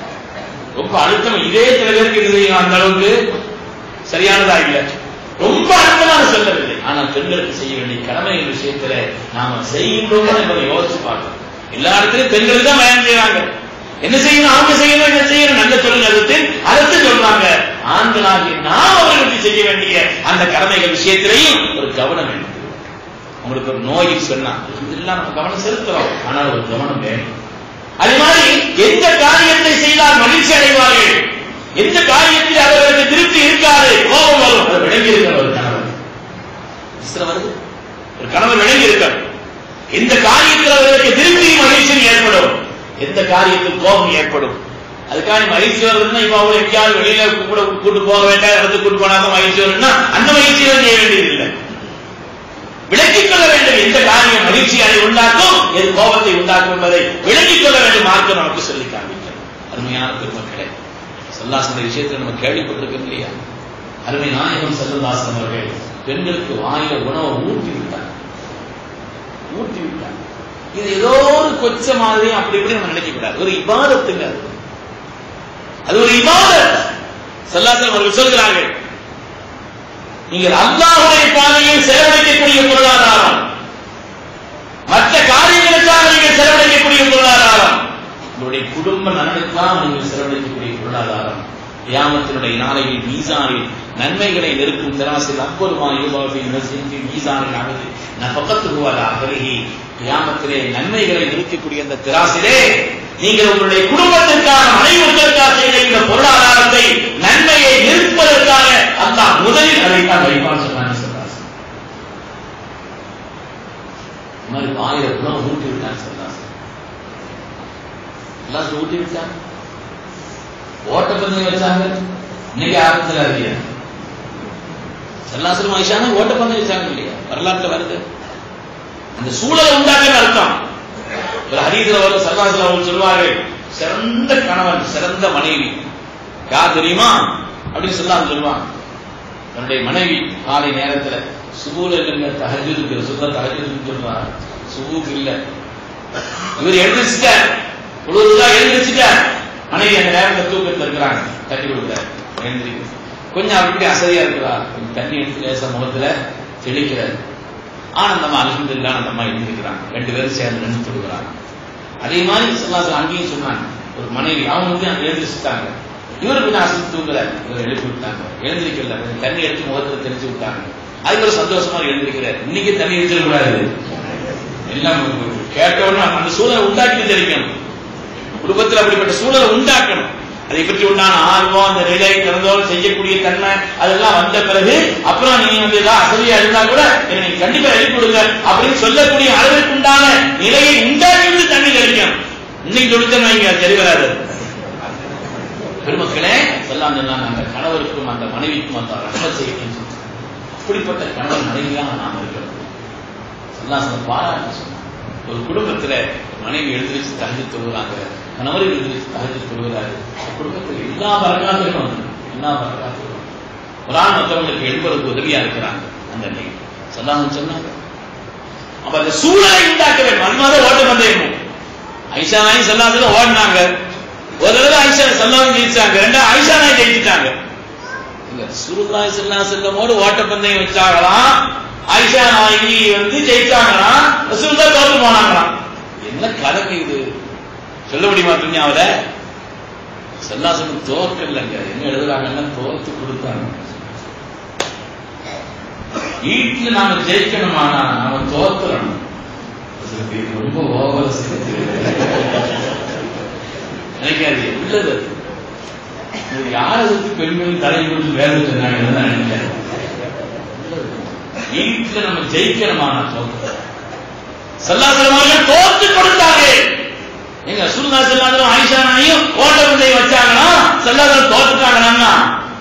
ரொம்ப அழுத்தம் இதே சில பேருக்கு இது அந்த அளவுக்கு சரியானதா இல்லை ரொம்ப அழுத்தமாக சொல்லவில்லை ஆனால் பெண்களுக்கு செய்ய வேண்டிய கடமை விஷயத்துல நாம செய்கின்றோம் என்பதை யோசிச்சு பார்க்கணும் எல்லா இடத்துலயும் பெண்கள் தான் பயன் செய்யறாங்க என்ன செய்யணும் அவங்க செய்யணும் என்ன செய்யணும் நல்ல தொழில் அடுத்து அடுத்து சொல்றாங்க ஆண்களாகி நாம் அவர்களுக்கு செய்ய வேண்டிய அந்த கடமைகள் விஷயத்திலையும் ஒரு கவனம் வேண்டும் உங்களுக்கு ஒரு நோய் சொன்னா இதெல்லாம் நம்ம கவனம் செலுத்துறோம் ஆனால் ஒரு கவனம் வேணும் அதே மாதிரி எந்த காரியத்தை செய்தால் மகிழ்ச்சி அடைவார்கள் எந்த காரியத்தில் அவர்களுக்கு திருப்தி இருக்காது கோபம் வரும் அதை விளங்கி இருக்கிற ஒரு கணவர் வருது ஒரு கணவர் விளங்கி இருக்கார் எந்த காரியத்தில் அவர்களுக்கு திருப்தி மகிழ்ச்சியும் ஏற்படும் எந்த காரியத்தில் கோபம் ஏற்படும் அதுக்காக மகிழ்ச்சி வருதுன்னா இப்ப அவங்க எங்கேயாவது வெளியில கூட கூட்டு போக வேண்டாம் இடத்துக்கு கூட்டு போனாதான் மகிழ்ச்சி வரும்னா அந்த மகிழ்ச்சியை செய்ய வேண்டியதில்லை விளக்கிக் கொள்ள வேண்டும் எந்த காரியம் மகிழ்ச்சியை உண்டாக்கும் எது கோபத்தை உண்டாக்கும் என்பதை விளக்கிக் கொள்ள வேண்டும் மார்க்கம் நமக்கு சொல்லி காண்பிக்கிறது அருமையான பெருமக்களே சல்லாசன விஷயத்தில் நம்ம கேள்விப்பட்டிருக்கோம் இல்லையா அருமை நாயகம் செல்லதாசன் அவர்கள் பெண்களுக்கு வாயில உணவை ஊட்டி விட்டார் ஊட்டி விட்டார் இது ஏதோ ஒரு கொச்ச மாதிரி அப்படி இப்படி நம்ம நினைக்க கூடாது ஒரு இபாதத்துங்க அது அது ஒரு இபாதத் சல்லாசன் அவர்கள் சொல்கிறார்கள் நீங்கள் அல்லாஹுடைய பாதையில் செலவழிக்கக்கூடிய பொருளாதாரம் மற்ற காரியங்களுக்காக நீங்கள் செலவழிக்கக்கூடிய பொருளாதாரம் உங்களுடைய குடும்ப நலனுக்காக நீங்கள் செலவழிக்கக்கூடிய பொருளாதாரம் கியாமத்தினுடைய நாளையில் மீசானில் நன்மைகளை நெருக்கும் திராசில் அப்பொருமா யூபாவின் மீசானில் அமைது நபகத்து போவதா அகலகி கியாமத்திலே நன்மைகளை நிறுத்தக்கூடிய அந்த திராசிலே நீங்கள் உங்களுடைய குடும்பத்திற்காக மனைவிற்காக செய்த இந்த பொருளாதாரத்தை நன்மையை நிறுத்துவதற்காக அல்லாஹ் முதலில் அதைத்தான் வைப்பான் சொன்னாங்க சொன்னார் இந்த மாதிரி ஆயிரம் உணவு ஊட்டி விட்டான் சொன்னார் எல்லாம் ஊட்டி விட்டான் ஓட்டப்பந்தயம் வச்சாங்க இன்னைக்கு ஆரம்பத்தில் இல்லையா சல்லாசலம் ஆயிஷானா ஓட்டப்பந்தயம் வச்சாங்க இல்லையா வரலாற்றுல வருது அந்த சூழலை உண்டாக்க அர்த்தம் ஒரு ஹரீதுல வரும் சல்லாசலம் அவங்க சொல்லுவார்கள் சிறந்த கணவன் சிறந்த மனைவி யார் தெரியுமா அப்படின்னு சொல்லாம சொல்லுவாங்க தன்னுடைய மனைவி காலை நேரத்துல சுபூல இல்லைங்க தகஜுக்கு சுத்த தகஜுக்கு சொல்றாங்க சுபூக்கு இல்ல இவர் எழுந்திரிச்சிட்டார் பொழுதுதான் எழுந்திரிச்சிட்டார் மனைவி அந்த நேரத்தில் தூக்கத்தில் இருக்கிறாங்க தட்டி கொடுத்தார் எழுந்திரிக்க கொஞ்சம் அப்படி அசதியா இருக்கிறா கொஞ்சம் தண்ணி எடுத்து லேசா முகத்துல தெளிக்கிறார் ஆனந்தமா அலமதுல்லா அந்த அம்மா எழுந்திருக்கிறாங்க ரெண்டு பேரும் சேர்ந்து நின்று கொடுக்குறாங்க அதே மாதிரி சொல்லாசல் அங்கேயும் சொன்னாங்க ஒரு மனைவி அவங்க வந்து அங்க எழுந்திரிச்சுட்டாங்க இவரு கொஞ்சம் அசதி தூங்கல இவர் எழுப்பி விட்டாங்க எழுந்திருக்கல கொஞ்சம் தண்ணி எடுத்து முகத்துல தெரிஞ்சு விட்டாங்க அதுக்கு ஒரு சந்தோஷமா எழுந்திருக்கிறார் இன்னைக்கு தண்ணி எடுத்துக்கூடாது எல்லாம் கேட்டோன்னு அந்த சூழலை உண்டாக்கி தெரிவிக்கணும் குடும்பத்தில் அப்படிப்பட்ட சூழலை உண்டாக்கணும் அதை பற்றி உண்டான ஆர்வம் அந்த நிலை திறந்தோம் செய்யக்கூடிய தன்மை அதெல்லாம் வந்த பிறகு அப்புறம் நீங்க வந்து ஏதாவது அசதியா இருந்தா கூட என்னை நீங்க கண்டிப்பா எழுப்பி கொடுங்க அப்படின்னு சொல்லக்கூடிய அளவிற்கு உண்டான நிலையை உண்டாக்கி தண்ணி தெளிக்கணும் இன்னைக்கு தொழிற்சன் வைங்க அது சரி வராது பெருமக்களே எல்லாம் சொன்னாங்க அந்த கணவருக்கும் அந்த மனைவிக்கும் அந்த ரகம செய்யணும் அப்படிப்பட்ட கணவன் மனைவியாக நாம் இருக்கிறோம் எல்லாம் சொன்ன பாராட்டு சொன்னாங்க ஒரு குடும்பத்துல மனைவி எழுந்திரிச்சு தகுதி தொழுகிறாங்க கணவர் எழுந்திரிச்சு தகுதி தொழுகிறாரு குடும்பத்தில் எல்லா வரலாறுகளும் எல்லா வரலாறுகளும் ஒரு ஆள் மற்றவங்களுக்கு எழுப்பதற்கு உதவியா இருக்கிறாங்க அந்த அன்னைக்கு சொல்லாம சொன்னாங்க அப்ப அந்த சூழலை உண்டாக்க வேண்டும் அதனால ஓட்ட பந்தயம் ஐஷா நாய் சொல்லாதது ஓடினாங்க ஒரு தடவை ஐஷா சொல்லாம ஜெயிச்சாங்க ரெண்டா ஐஷா நாய் ஜெயிச்சுட்டாங்க இல்ல சுருல்லாய் செல்லா செல்லமோடு ஓட்டப்பந்தயம் வச்சாங்களாம் ஆயிஷா நாயகி வந்து ஜெயிச்சாங்களாம் ரசூல்லா தோத்து போனாங்களாம் என்ன கலக்கு இது சொல்ல முடியுமா துணியாவில செல்லாசனம் தோற்று இல்லைங்க என்ன எழுதுறாங்கன்னா தோத்து கொடுத்தாங்க வீட்டுல நாம ஜெயிக்கணுமானா நாம தோத்துறோம் இது ரொம்ப ஓவர நினைக்காது உள்ளது இது யாரை வந்து பெண்கள் தலை கொடுத்து வேலை சொன்னாங்கன்னு தான் நினைக்கிறேன் வீட்டுல நம்ம ஜெயிக்கணுமானா தோத்து சல்லாசலமாக தோத்து கொடுத்தாங்க எங்க சுல்லா செல்லாதலும் ஆயிஷா நாயும் ஓட்ட பந்தயம் வச்சாங்கன்னா செல்லாதலம் தோத்துட்டாங்கன்னா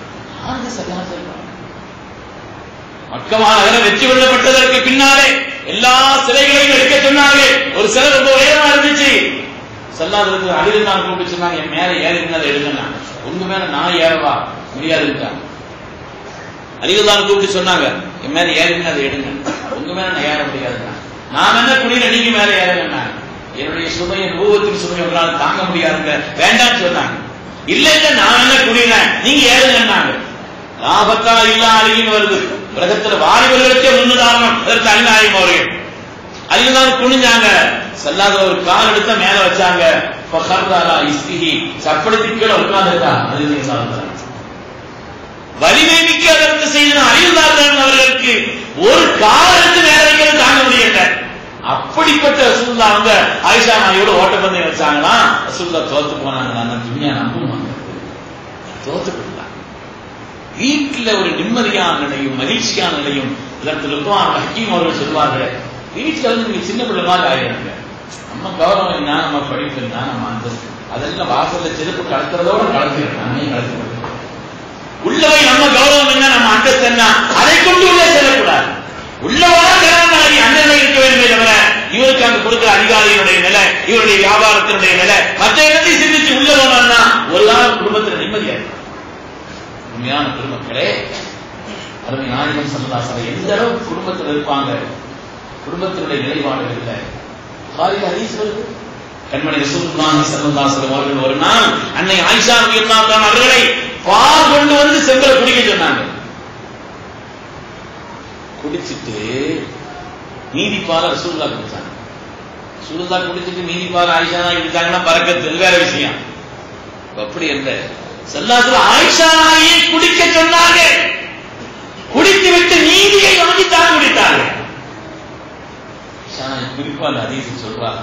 மக்கமாக வெற்றி கொள்ளப்பட்டதற்கு பின்னாலே எல்லா சிலைகளையும் எடுக்க சொன்னார்கள் ஒரு சிலை ரொம்ப உயரமா இருந்துச்சு செல்லாததுக்கு அடியில் நான் கூப்பிட்டு சொன்னாங்க என் மேல ஏறி அதை எடுங்க உங்க மேல நான் ஏறவா முடியாதுன்ட்டாங்க அலிகதான் கூப்பிட்டு சொன்னாங்க என் மேல ஏறின்னு அதை எடுங்க உங்க மேல நான் ஏற முடியாதுன்னா நான் என்ன குடியில நீங்க மேல ஏறுங்க என்னுடைய சுமையை ரூபத்தின் சுமையை உங்களால் தாங்க முடியாதுங்க வேண்டாம்னு சொன்னாங்க இல்ல இல்ல நான் என்ன குடியில நீங்க ஏறுங்கன்னாங்க லாபத்தா இல்ல அழகின்னு வருது உலகத்துல வாலிபர்களுக்கே முன்னுதாரணம் அதற்கு அலிநாயகம் அவர்கள் அலிதான் குனிஞ்சாங்க செல்லாத ஒரு கால் எடுத்த மேல வச்சாங்க இஸ்திஹி சப்படுத்தி கீழே உட்கார்ந்துட்டா அது வலிமை மிக்க அதற்கு செய்த அறிவுதாரன் அவர்களுக்கு ஒரு காலத்து மேல வைக்கிறது தாங்க முடியல அப்படிப்பட்ட ரசூல்லா அவங்க ஆயிஷா நாயோட ஓட்டப்பந்தயம் வச்சாங்களா ரசூல்லா தோத்து போனாங்களா அந்த துணியா நம்புவாங்க தோத்து போட்டாங்க வீட்டுல ஒரு நிம்மதியான நிலையும் மகிழ்ச்சியான நிலையும் இதற்கு லுக்குவான் ஹக்கீம் அவர்கள் சொல்வார்கள் வீட்டுல வந்து நீங்க சின்ன பிள்ளை மாதிரி ஆயிடுங்க நம்ம கௌரவம் என்ன நம்ம படிப்பு என்ன நம்ம அந்த அதெல்லாம் வாசல்ல செருப்பு கலத்துறதோட கலந்துருக்கோம் நம்ம கலந்து உள்ளவை நம்ம கௌரவம் என்ன நம்ம அந்தஸ்து என்ன அதை கொண்டு உள்ளே செல்லக்கூடாது உள்ளவனா கணவனாகி அண்ணனை இருக்க வேண்டுமே தவிர இவருக்கு அங்க கொடுக்கிற அதிகாரியினுடைய நிலை இவருடைய வியாபாரத்தினுடைய நிலை மற்ற இடத்தையும் சிந்திச்சு உள்ள போனா ஒரு நாள் குடும்பத்தில் நிம்மதியா உண்மையான குடும்பங்களே அருமை நாயகம் சல்லாசரை எந்த அளவுக்கு குடும்பத்தில் இருப்பாங்க குடும்பத்தினுடைய நிலைப்பாடுகள் இல்லை காலையில் ஹதீஸ் வருது கண்மணி ரசூலுல்லாஹி ஸல்லல்லாஹு அலைஹி அவர்கள் ஒரு நாள் அன்னை ஆயிஷா ரலியல்லாஹு அன்ஹா அவர்களை பால் கொண்டு வந்து செம்பல குடிக்க சொன்னாங்க குடிச்சிட்டு நீதி பால ரசூல்லா குடிச்சாங்க ரசூல்லா குடிச்சிட்டு நீதி பால் ஆயிஷா தான் குடிச்சாங்கன்னா பறக்கத்து வேற விஷயம் அப்படி அல்ல செல்லாத்துல ஆயிஷா நாயை குடிக்க சொன்னாங்க குடித்து விட்டு நீதியை வாங்கித்தான் குடித்தாங்க குறிப்பா அந்த அதிகம் சொல்றாங்க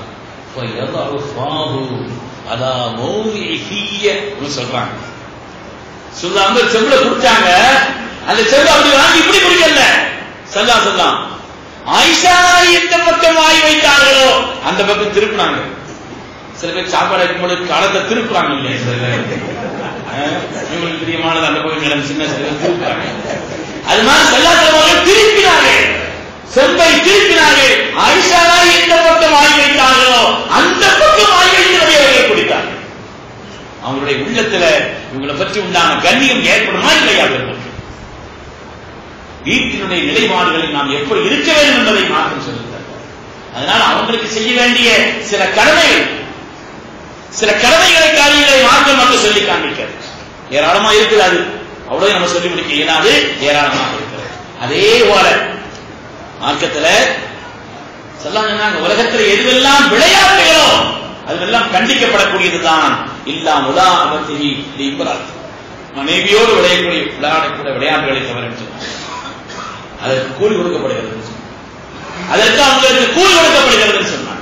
சொல்றாங்க சொல்லாம செம்புல குடிச்சாங்க அந்த செம்பு அப்படி வாங்கி இப்படி குடிக்கல சொல்லா சொல்லலாம் ஆயிஷா எந்த பக்கம் வாய் வைத்தார்களோ அந்த பக்கம் திருப்பினாங்க சில பேர் சாப்பாடு வைக்கும் பொழுது காலத்தை திருப்புறாங்க இல்லையா சில பேர் அஹ், இவங்களுக்கு பிரியமானது அந்த பக்கம் கிடந்து சின்ன சிறு திருப்பாங்க அது மாதிரி செல்லாத்தவர்கள் திருப்பினார்கள் செம்பை திருப்பினார்கள் ஆயிஷாரா எந்த பக்கம் வாங்கி வைத்தார்களோ அந்த பக்கம் வாங்கி வைத்து அவர்கள் குடித்தார்கள் அவங்களுடைய உள்ளத்துல இவங்களை பற்றி உண்டான கண்ணியம் ஏற்படுமா இல்லையா அவர்களுக்கு வீட்டினுடைய நிலைப்பாடுகளில் நாம் எப்படி இருக்க வேண்டும் என்பதை மாற்றம் சொல்லுகிறார் அதனால் அவங்களுக்கு செய்ய வேண்டிய சில கடமைகள் சில கடமைகளை காரியங்களை மாற்றம் மட்டும் சொல்லி காண்பிக்கிறது ஏராளமா இருக்குது அது அவ்வளவு நம்ம சொல்லி முடிக்க இயலாது ஏராளமாக இருக்கிறது அதே போல மார்க்கத்துல சொல்லாங்க உலகத்தில் எதுவெல்லாம் விளையாட்டுகளோ அதுவெல்லாம் கண்டிக்கப்படக்கூடியதுதான் இல்லா முதா அவத்திகி இப்ரால் மனைவியோடு விளையக்கூடிய விளையாடக்கூடிய விளையாட்டுகளை தவிர என்று சொன்னார். அதற்கு கூலி கொடுக்கப்படுகிறது என்று சொன்னார். அதற்கு அவங்களுக்கு கூலி கொடுக்கப்படுகிறது என்று சொன்னார்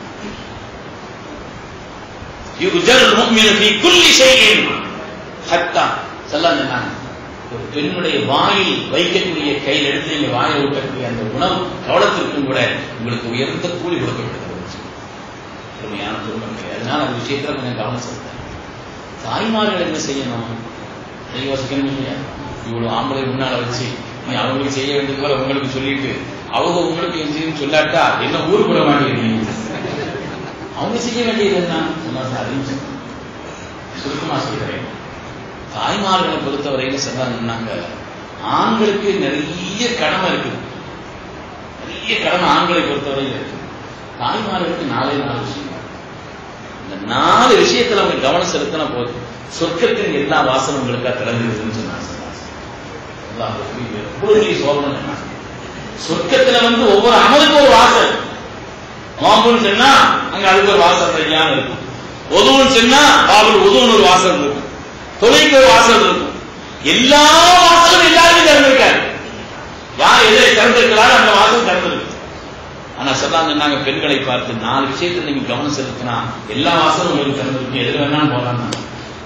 யுஜர் முக்மினு ஃபீ குல்லி ஷைஇன் ஹத்தா ஸல்லல்லாஹு அலைஹி வஸல்லம் ஒரு பெண்ணுடைய வாயில் வைக்கக்கூடிய கையில் எடுத்து நீங்க வாயில் ஊட்டக்கூடிய அந்த உணவு கவனத்திற்கும் கூட உங்களுக்கு உயர்ந்த கூலி கொடுக்கப்படுகிறது அருமையான குடும்பங்கள் அதனால அந்த விஷயத்துல கொஞ்சம் கவனம் செலுத்த தாய்மார்கள் என்ன செய்யணும் அதை யோசிக்கணும் இல்லையா இவ்வளவு ஆம்பளை முன்னால வச்சு நீ அவங்களுக்கு செய்ய வேண்டியது போல உங்களுக்கு சொல்லிட்டு அவங்க உங்களுக்கு எஞ்சின்னு சொல்லாட்டா என்ன ஊருக்கு விட மாட்டேங்கிறீங்க அவங்க செய்ய வேண்டியது என்ன சொன்னா அதையும் சொல்லணும். சுருக்கமா சொல்கிறேன் தாய்மார்களை பொறுத்தவரையில சொன்னாங்க ஆண்களுக்கு நிறைய கடமை இருக்குது நிறைய கடமை ஆண்களை பொறுத்தவரையில இருக்கு தாய்மார்களுக்கு நாலே நாலு விஷயம் இந்த நாலு விஷயத்துல அவங்க கவனம் செலுத்தின போது சொர்க்கத்தின் எல்லா வாசலும் உங்களுக்கா திறந்துருதுன்னு சொன்னாங்க அல்லாஹ் இது எவ்வளவு பெரிய சோதனை என்ன? சொர்க்கத்துல வந்து ஒவ்வொரு அமலுக்கும் ஒரு வாசல் நோம்புன்னு சொன்னா அங்க அதுக்கு ஒரு வாசல் தையான இருக்கும் உதவுன்னு சொன்னா பாபுல் உதவுன்னு ஒரு வாசல் இருக்கும் தொலைக்கு ஒரு வாசல் இருக்கும் எல்லா வாசலும் எல்லாருமே திறந்திருக்காரு யார் எதிரை திறந்திருக்கிறாரோ அந்த வாசல் திறந்திருக்கு ஆனா சொல்லாங்க நாங்க பெண்களை பார்த்து நாலு விஷயத்துல நீங்க கவனம் செலுத்தினா எல்லா வாசலும் உங்களுக்கு திறந்திருக்கு எது வேணாலும் போலாம்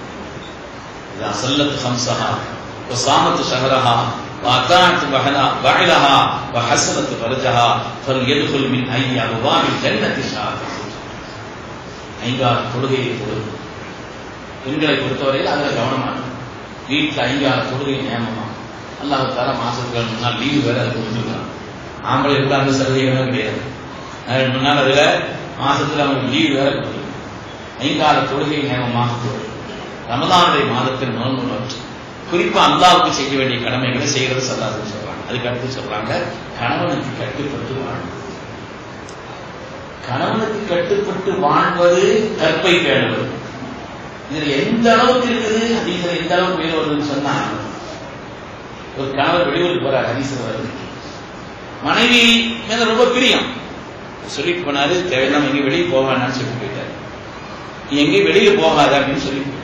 إذا صلت خمسها وصامت شهرها وأطاعت بعلها بعلها وحسنت فرجها فليدخل من أي أبواب الجنة شاء ஐந்தாறு தொழுகையை தொழுது பெண்களை பொறுத்தவரையில் அதில் கவனமா இருக்கணும். வீட்டில் ஐந்தாறு தொழுகை நியமமா அல்லாஹ் தர மாசத்துக்கு முன்னால் லீவு வேற அது கொடுத்துருக்கான் ஆம்பளை கூட அந்த சலுகைகளும் கிடையாது அதற்கு முன்னால் அதுல மாசத்துல அவங்களுக்கு லீவு வேற கொடுத்துருக்கான் ஐந்தாறு தொழுகை நியமமாக தொழுது ரமதானுடைய மாதத்தில் நோன்பு நோற்று குறிப்பா அல்லாவுக்கு செய்ய வேண்டிய கடமைகளை செய்கிறது சல்லாசன் சொல்றாங்க அதுக்கு அடுத்து சொல்றாங்க கணவனுக்கு கட்டுப்பட்டு வாழும் கணவனுக்கு கட்டுப்பட்டு வாழ்வது கற்பை பேணுவது இதுல எந்த அளவுக்கு இருக்குது ஹதீஸ்ல எந்த அளவுக்கு பேர் வருதுன்னு சொன்னா ஒரு கணவர் வெளியூருக்கு போறார் ஹதீஸ்ல வருது மனைவி மேல ரொம்ப பிரியம் சொல்லிட்டு போனாரு தேவையில்லாம எங்கேயும் வெளியே போவான்னு சொல்லிட்டு போயிட்டாரு நீ எங்கேயும் வெளியே போகாத அப்படின்னு சொல்லி போயிட்டாரு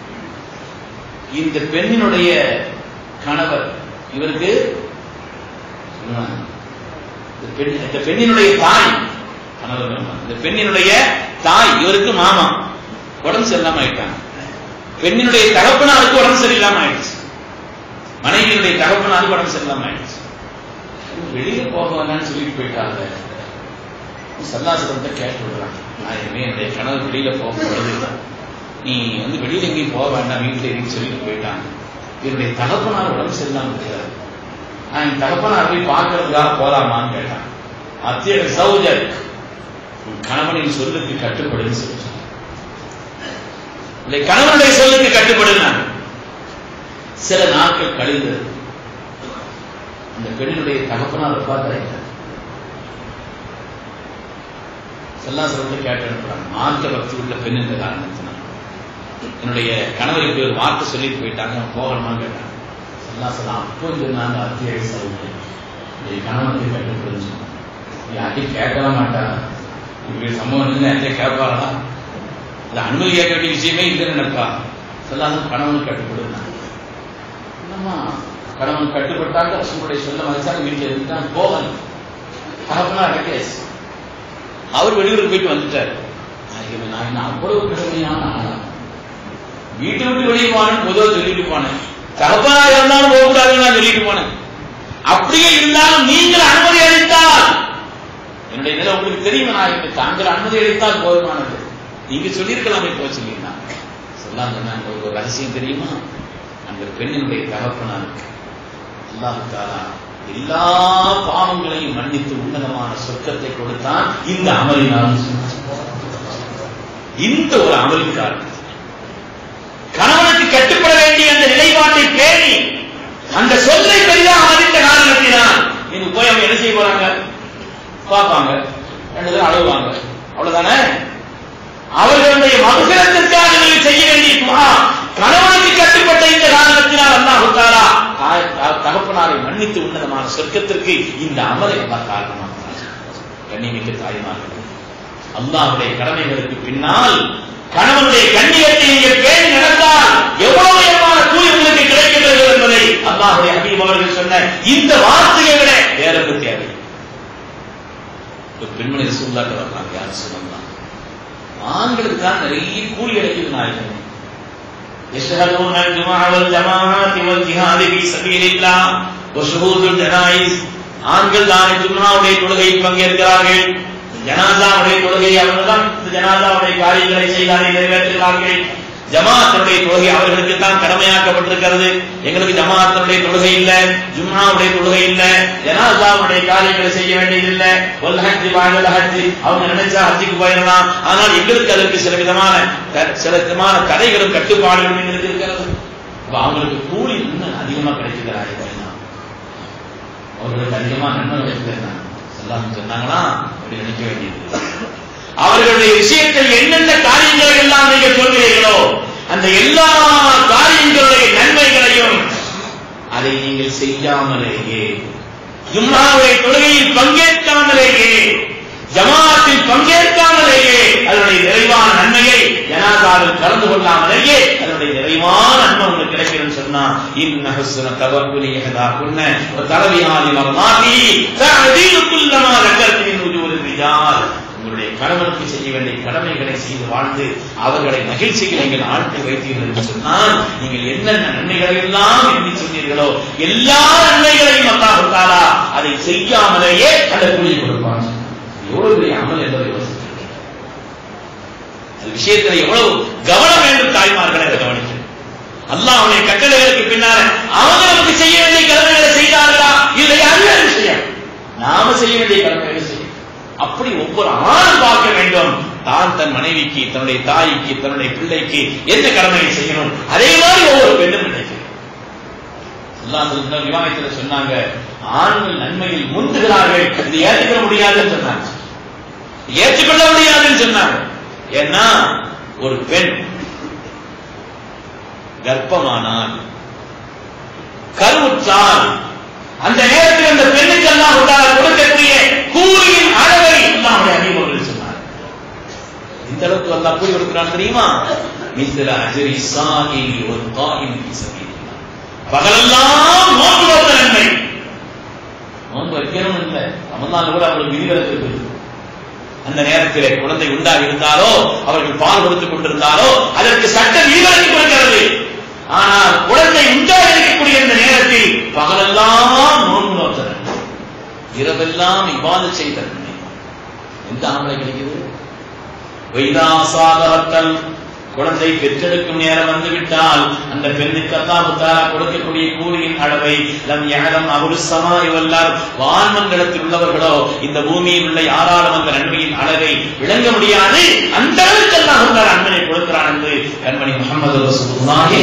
இந்த பெண்ணினுடைய கணவர் இவருக்கு சொன்னாங்க, இந்த பெண் இந்த பெண்ணினுடைய தாய் கணவர் மாமா. இந்த பெண்ணினுடைய தாய் இவருக்கு மாமா உடம்பு சரியில்லாம ஆயிட்டாங்க பெண்ணினுடைய தகப்பனாருக்கு உடம்பு சரியில்லாம ஆயிடுச்சு மனைவியினுடைய தகப்பனாருக்கு உடம்பு சரியில்லாம ஆயிடுச்சு வெளியே போக வேணாம்னு சொல்லிட்டு போயிட்டாங்க சல்லாசனத்தை கேட்டு விடுறாங்க நான் இனிமே என்னுடைய கணவர் வெளியில போக பொழுது நீ வந்து வெளியில எங்கேயும் போக வேண்டாம் வீட்டுல இருந்து சொல்லிட்டு போயிட்டாங்க என்னுடைய தகப்பனார் உடம்பு சரியில்லாம இருக்கிறார் நான் என் தகப்பனார் போய் பார்க்கறதுக்காக போலாமான்னு கேட்டான் அத்திய சௌஜர் உன் கணவனின் சொல்லுக்கு கட்டுப்படுன்னு சொல்லி சொன்னான். உன்னுடைய கணவனுடைய சொல்லுக்கு கட்டுப்படுனாங்க சில நாட்கள் கழிந்தது அந்த பெண்ணினுடைய தகப்பனார் பார்க்கிறாங்க செல்லாசலத்தை கேட்டு அனுப்புறாங்க மார்க்க பக்தி உள்ள பெண் என்ற காரணத்தினால் என்னுடைய கணவர் இப்படி ஒரு வார்த்தை சொல்லிட்டு போயிட்டாங்க அவன் போகணுமான்னு கேட்டாங்க செல்லாசலம் அப்போ சொன்னாங்க அத்தியாய சௌகரியம் இந்த கணவனுக்கு கட்டுப்படுன்னு சொன்னாங்க யார்ட்டையும் கேட்கவே மாட்டாங்க இப்படி சம்பவம் இருந்து யார்ட்டையும் கேட்பாரா அது அனுமதி கேட்க வேண்டிய விஷயமே இல்லைன்னு நினைப்பா சொல்லாசம் கணவனுக்கு கட்டுப்படுனாங்க என்னம்மா கணவன் கட்டுப்பட்டாங்க ரசூலுடைய சொல்ல மதிச்சாங்க வீட்டில் இருந்தாங்க போகல தகப்பனா கேஸ் அவர் வெளியூருக்கு போயிட்டு வந்துட்டார் ஐயோ, நான் என்ன அவ்வளவு கடுமையான ஆளா வீட்டை விட்டு வெளியே போனேன் பொதுவாக சொல்லிட்டு போனேன் தகப்பனா இருந்தாலும் போகக்கூடாதுன்னு நான் சொல்லிட்டு போனேன் அப்படியே இருந்தாலும் நீங்கள் அனுமதி அளித்தால் என்னுடைய நிலை உங்களுக்கு தெரியும் நான் இப்ப தாங்கள் அனுமதி அளித்தால் போதுமானது நீங்க சொல்லியிருக்கலாம் இப்போ சொல்லியிருந்தாங்க எல்லாம் சொன்னாங்க ஒரு ரகசியம் தெரியுமா அந்த பெண்ணினுடைய தகப்பனார் அல்லாஹு தாலா எல்லா பாவங்களையும் மன்னித்து உன்னதமான சொர்க்கத்தை கொடுத்தான் இந்த அமலினால் சொன்னார். இந்த ஒரு அமலுக்காக கணவனுக்கு கட்டுப்பட வேண்டிய அந்த நிலைப்பாட்டை பேணி அந்த சொல்லை பெரிதாக மதித்த காரணத்தினால் நீங்க போய் அவங்க என்ன செய்ய போறாங்க பார்ப்பாங்க ரெண்டு பேரும் அழுவாங்க அவ்வளவுதானே அவர்களுடைய மகசரத்திற்காக நீங்கள் செய்ய வேண்டிய துவா கணவனுக்கு கட்டுப்பட்ட இந்த காரணத்தினால் அல்லாஹ் தாலா தாய்- த- தகப்பனாரை மன்னித்து உன்னதமான சொர்க்கத்திற்கு இந்த அமலை அல்லாஹ் காரணமாகிறார் கண்ணிமிக்க தாய்மார்கள் அல்லாஹ்வுடைய கடமைகளுக்கு பின்னால் கணவனுடைய கண்ணியத்தை நீங்கள் பேணி நடந்தால் எவ்வளவு உயரமான கூலி உங்களுக்கு கிடைக்கின்றது என்பதை அல்லாஹ்வுடைய ஹபீப் அவர்கள் சொன்ன இந்த வார்த்தையை விட வேற எதுவும் தேவை ஒரு பெண்மணி ரசூல்லாட்ட வர்றாங்க யார் சொல்லலாம் ஆண்களுக்கு தான் நிறைய கூலி கிடைக்குது நாயகமே يشهدون الجمعة والجماعات والجهاد في سبيل الله وشهود الجنائز ஆண்கள் தானே ஜும்மாவுடைய தொழுகையில் பங்கேற்கிறார்கள் ஜனாதாவுடைய தொழுகை அவர்கள் தான் இந்த ஜனாதாவுடைய காரியங்களை செய்தாரை நிறைவேற்றுகிறார்கள் ஜமாத்துடைய தொழுகை அவர்களுக்கு தான் கடமையாக்கப்பட்டிருக்கிறது எங்களுக்கு ஜமாத்துடைய தொழுகை இல்ல ஜும்மாவுடைய தொழுகை இல்ல ஜனாதாவுடைய காரியங்களை செய்ய வேண்டியது இல்ல ஒல் ஹஜ்ஜி வாங்கல் ஹஜ்ஜி அவங்க நினைச்சா ஹஜ்ஜிக்கு போயிடலாம் ஆனால் எங்களுக்கு அதற்கு சில விதமான க- சில விதமான தடைகளும் கட்டுப்பாடுகளும் எங்களுக்கு இருக்கிறது அப்ப அவங்களுக்கு கூலி இன்னும் அதிகமா கிடைக்கிறார்கள் அவர்களுக்கு அதிகமா நன்மை கிடைக்கிறாங்க சொல்லாம சொன்னாங்களா அப்படி நினைக்க வேண்டியது அவர்களுடைய விஷயத்தில் என்னென்ன காரியங்களை எல்லாம் நீங்க சொல்கிறீர்களோ அந்த எல்லா காரியங்களுடைய நன்மைகளையும் அதை நீங்கள் செய்யாமலேயே ஜும்மாவுடைய தொழுகையில் பங்கேற்காமலேயே ஜமாத்தில் பங்கேற்காமலேயே அதனுடைய நிறைவான நன்மையை ஜனாதாவில் கலந்து கொள்ளாமலேயே அதனுடைய நிறைவான நன்மை உங்களுக்கு கிடைக்கும் சொன்னா இன்ன ஹுஸ்ன தவக்குலி யஹதா குன்ன வ தரபியாலி மர்மாதி தஅதீலு குல்லமா லக்கத்தின் உஜூரில் ரிஜால் உங்களுடைய கணவனுக்கு செய்ய வேண்டிய கடமைகளை செய்து வாழ்ந்து அவர்களை மகிழ்ச்சியில் நீங்கள் ஆழ்த்தி வைத்தீர்கள் என்று சொன்னால் நீங்கள் என்னென்ன நன்மைகளை எல்லாம் எண்ணி சொன்னீர்களோ எல்லா நன்மைகளையும் அல்லாஹ் தாலா அதை செய்யாமலேயே அந்த கூலி கொடுப்பான் எவ்வளவு பெரிய அமல் என்பதை யோசிக்கிறேன் அது விஷயத்தில் எவ்வளவு கவனம் வேண்டும் தாய்மார்களை அதை கவனிக்கிறேன் அல்லாஹ் அவனுடைய கட்டளைகளுக்கு பின்னால அவங்க நமக்கு செய்ய வேண்டிய கடமைகளை செய்தார்களா இல்லை அல்ல விஷயம் நாம செய்ய வேண்டிய கடமைகளை செய்யும் அப்படி ஒவ்வொரு ஆணும் பார்க்க வேண்டும் தான் தன் மனைவிக்கு தன்னுடைய தாய்க்கு தன்னுடைய பிள்ளைக்கு என்ன கடமையை செய்யணும் அதே மாதிரி ஒவ்வொரு பெண்ணும் நினைக்கிறேன் அல்லாஹ் விவாதத்தில் சொன்னாங்க ஆண்கள் நன்மையில் முந்துகிறார்கள் இது ஏற்றுக்கொள்ள முடியாதுன்னு சொன்னாங்க ஏற்றுக்கொள்ள முடியாதுன்னு சொன்னாங்க ஏன்னா ஒரு பெண் கர்ப்பமானால் கருவுற்றால் அந்த நேரத்தில் அந்த பெண்ணுக்கு எல்லாம் உண்டாக கொடுக்கக்கூடிய கூலியின் அளவை அல்லாஹ்வுடைய அறிவுகள் சொன்னார் இந்த அளவுக்கு அல்லாஹ் கூலி கொடுக்கிறான் தெரியுமா மிஸ்ல அஜரி சாஹி ஒரு காயின் ஃபீ சபீலில்லாஹ் பகலெல்லாம் நோன்பு நோக்க நன்மை நோன்பு வைக்கணும் இல்லை ரமலான் கூட அவங்களுக்கு விதிவிலக்கு இருக்குது அந்த நேரத்திலே குழந்தை உண்டாகி இருந்தாலோ அவர்கள் பால் கொடுத்துக் கொண்டிருந்தாலோ அதற்கு சட்ட விதிவிலக்கு கொடுக்கிறது ஆனால் குழந்தை உண்டாகி இருக்கக்கூடிய இந்த நேரத்தில் பகலெல்லாம் நோன்பு நோத்தல் இரவெல்லாம் இவ்வாறு செய்தல் எந்த ஆம்பளை கிடைக்குது வைதாசாதவத்தல் குழந்தை பெற்றெடுக்கும் நேரம் வந்துவிட்டால் அந்த பெண்ணுக்கு அல்லாஹு தாலா கொடுக்கக்கூடிய கூலியின் அளவை லம் யஅலம் அபுல் ஸமாஇ வல்லார் வான்மண்டலத்தில் உள்ளவர்களோ இந்த பூமியில் உள்ள யாராலும் அந்த நன்மையின் அளவை விளங்க முடியாது அந்த அளவுக்கு அல்லாஹு தாலா நன்மையை கொடுக்கிறான் என்று கண்மணி முகமது ரசூலுல்லாஹி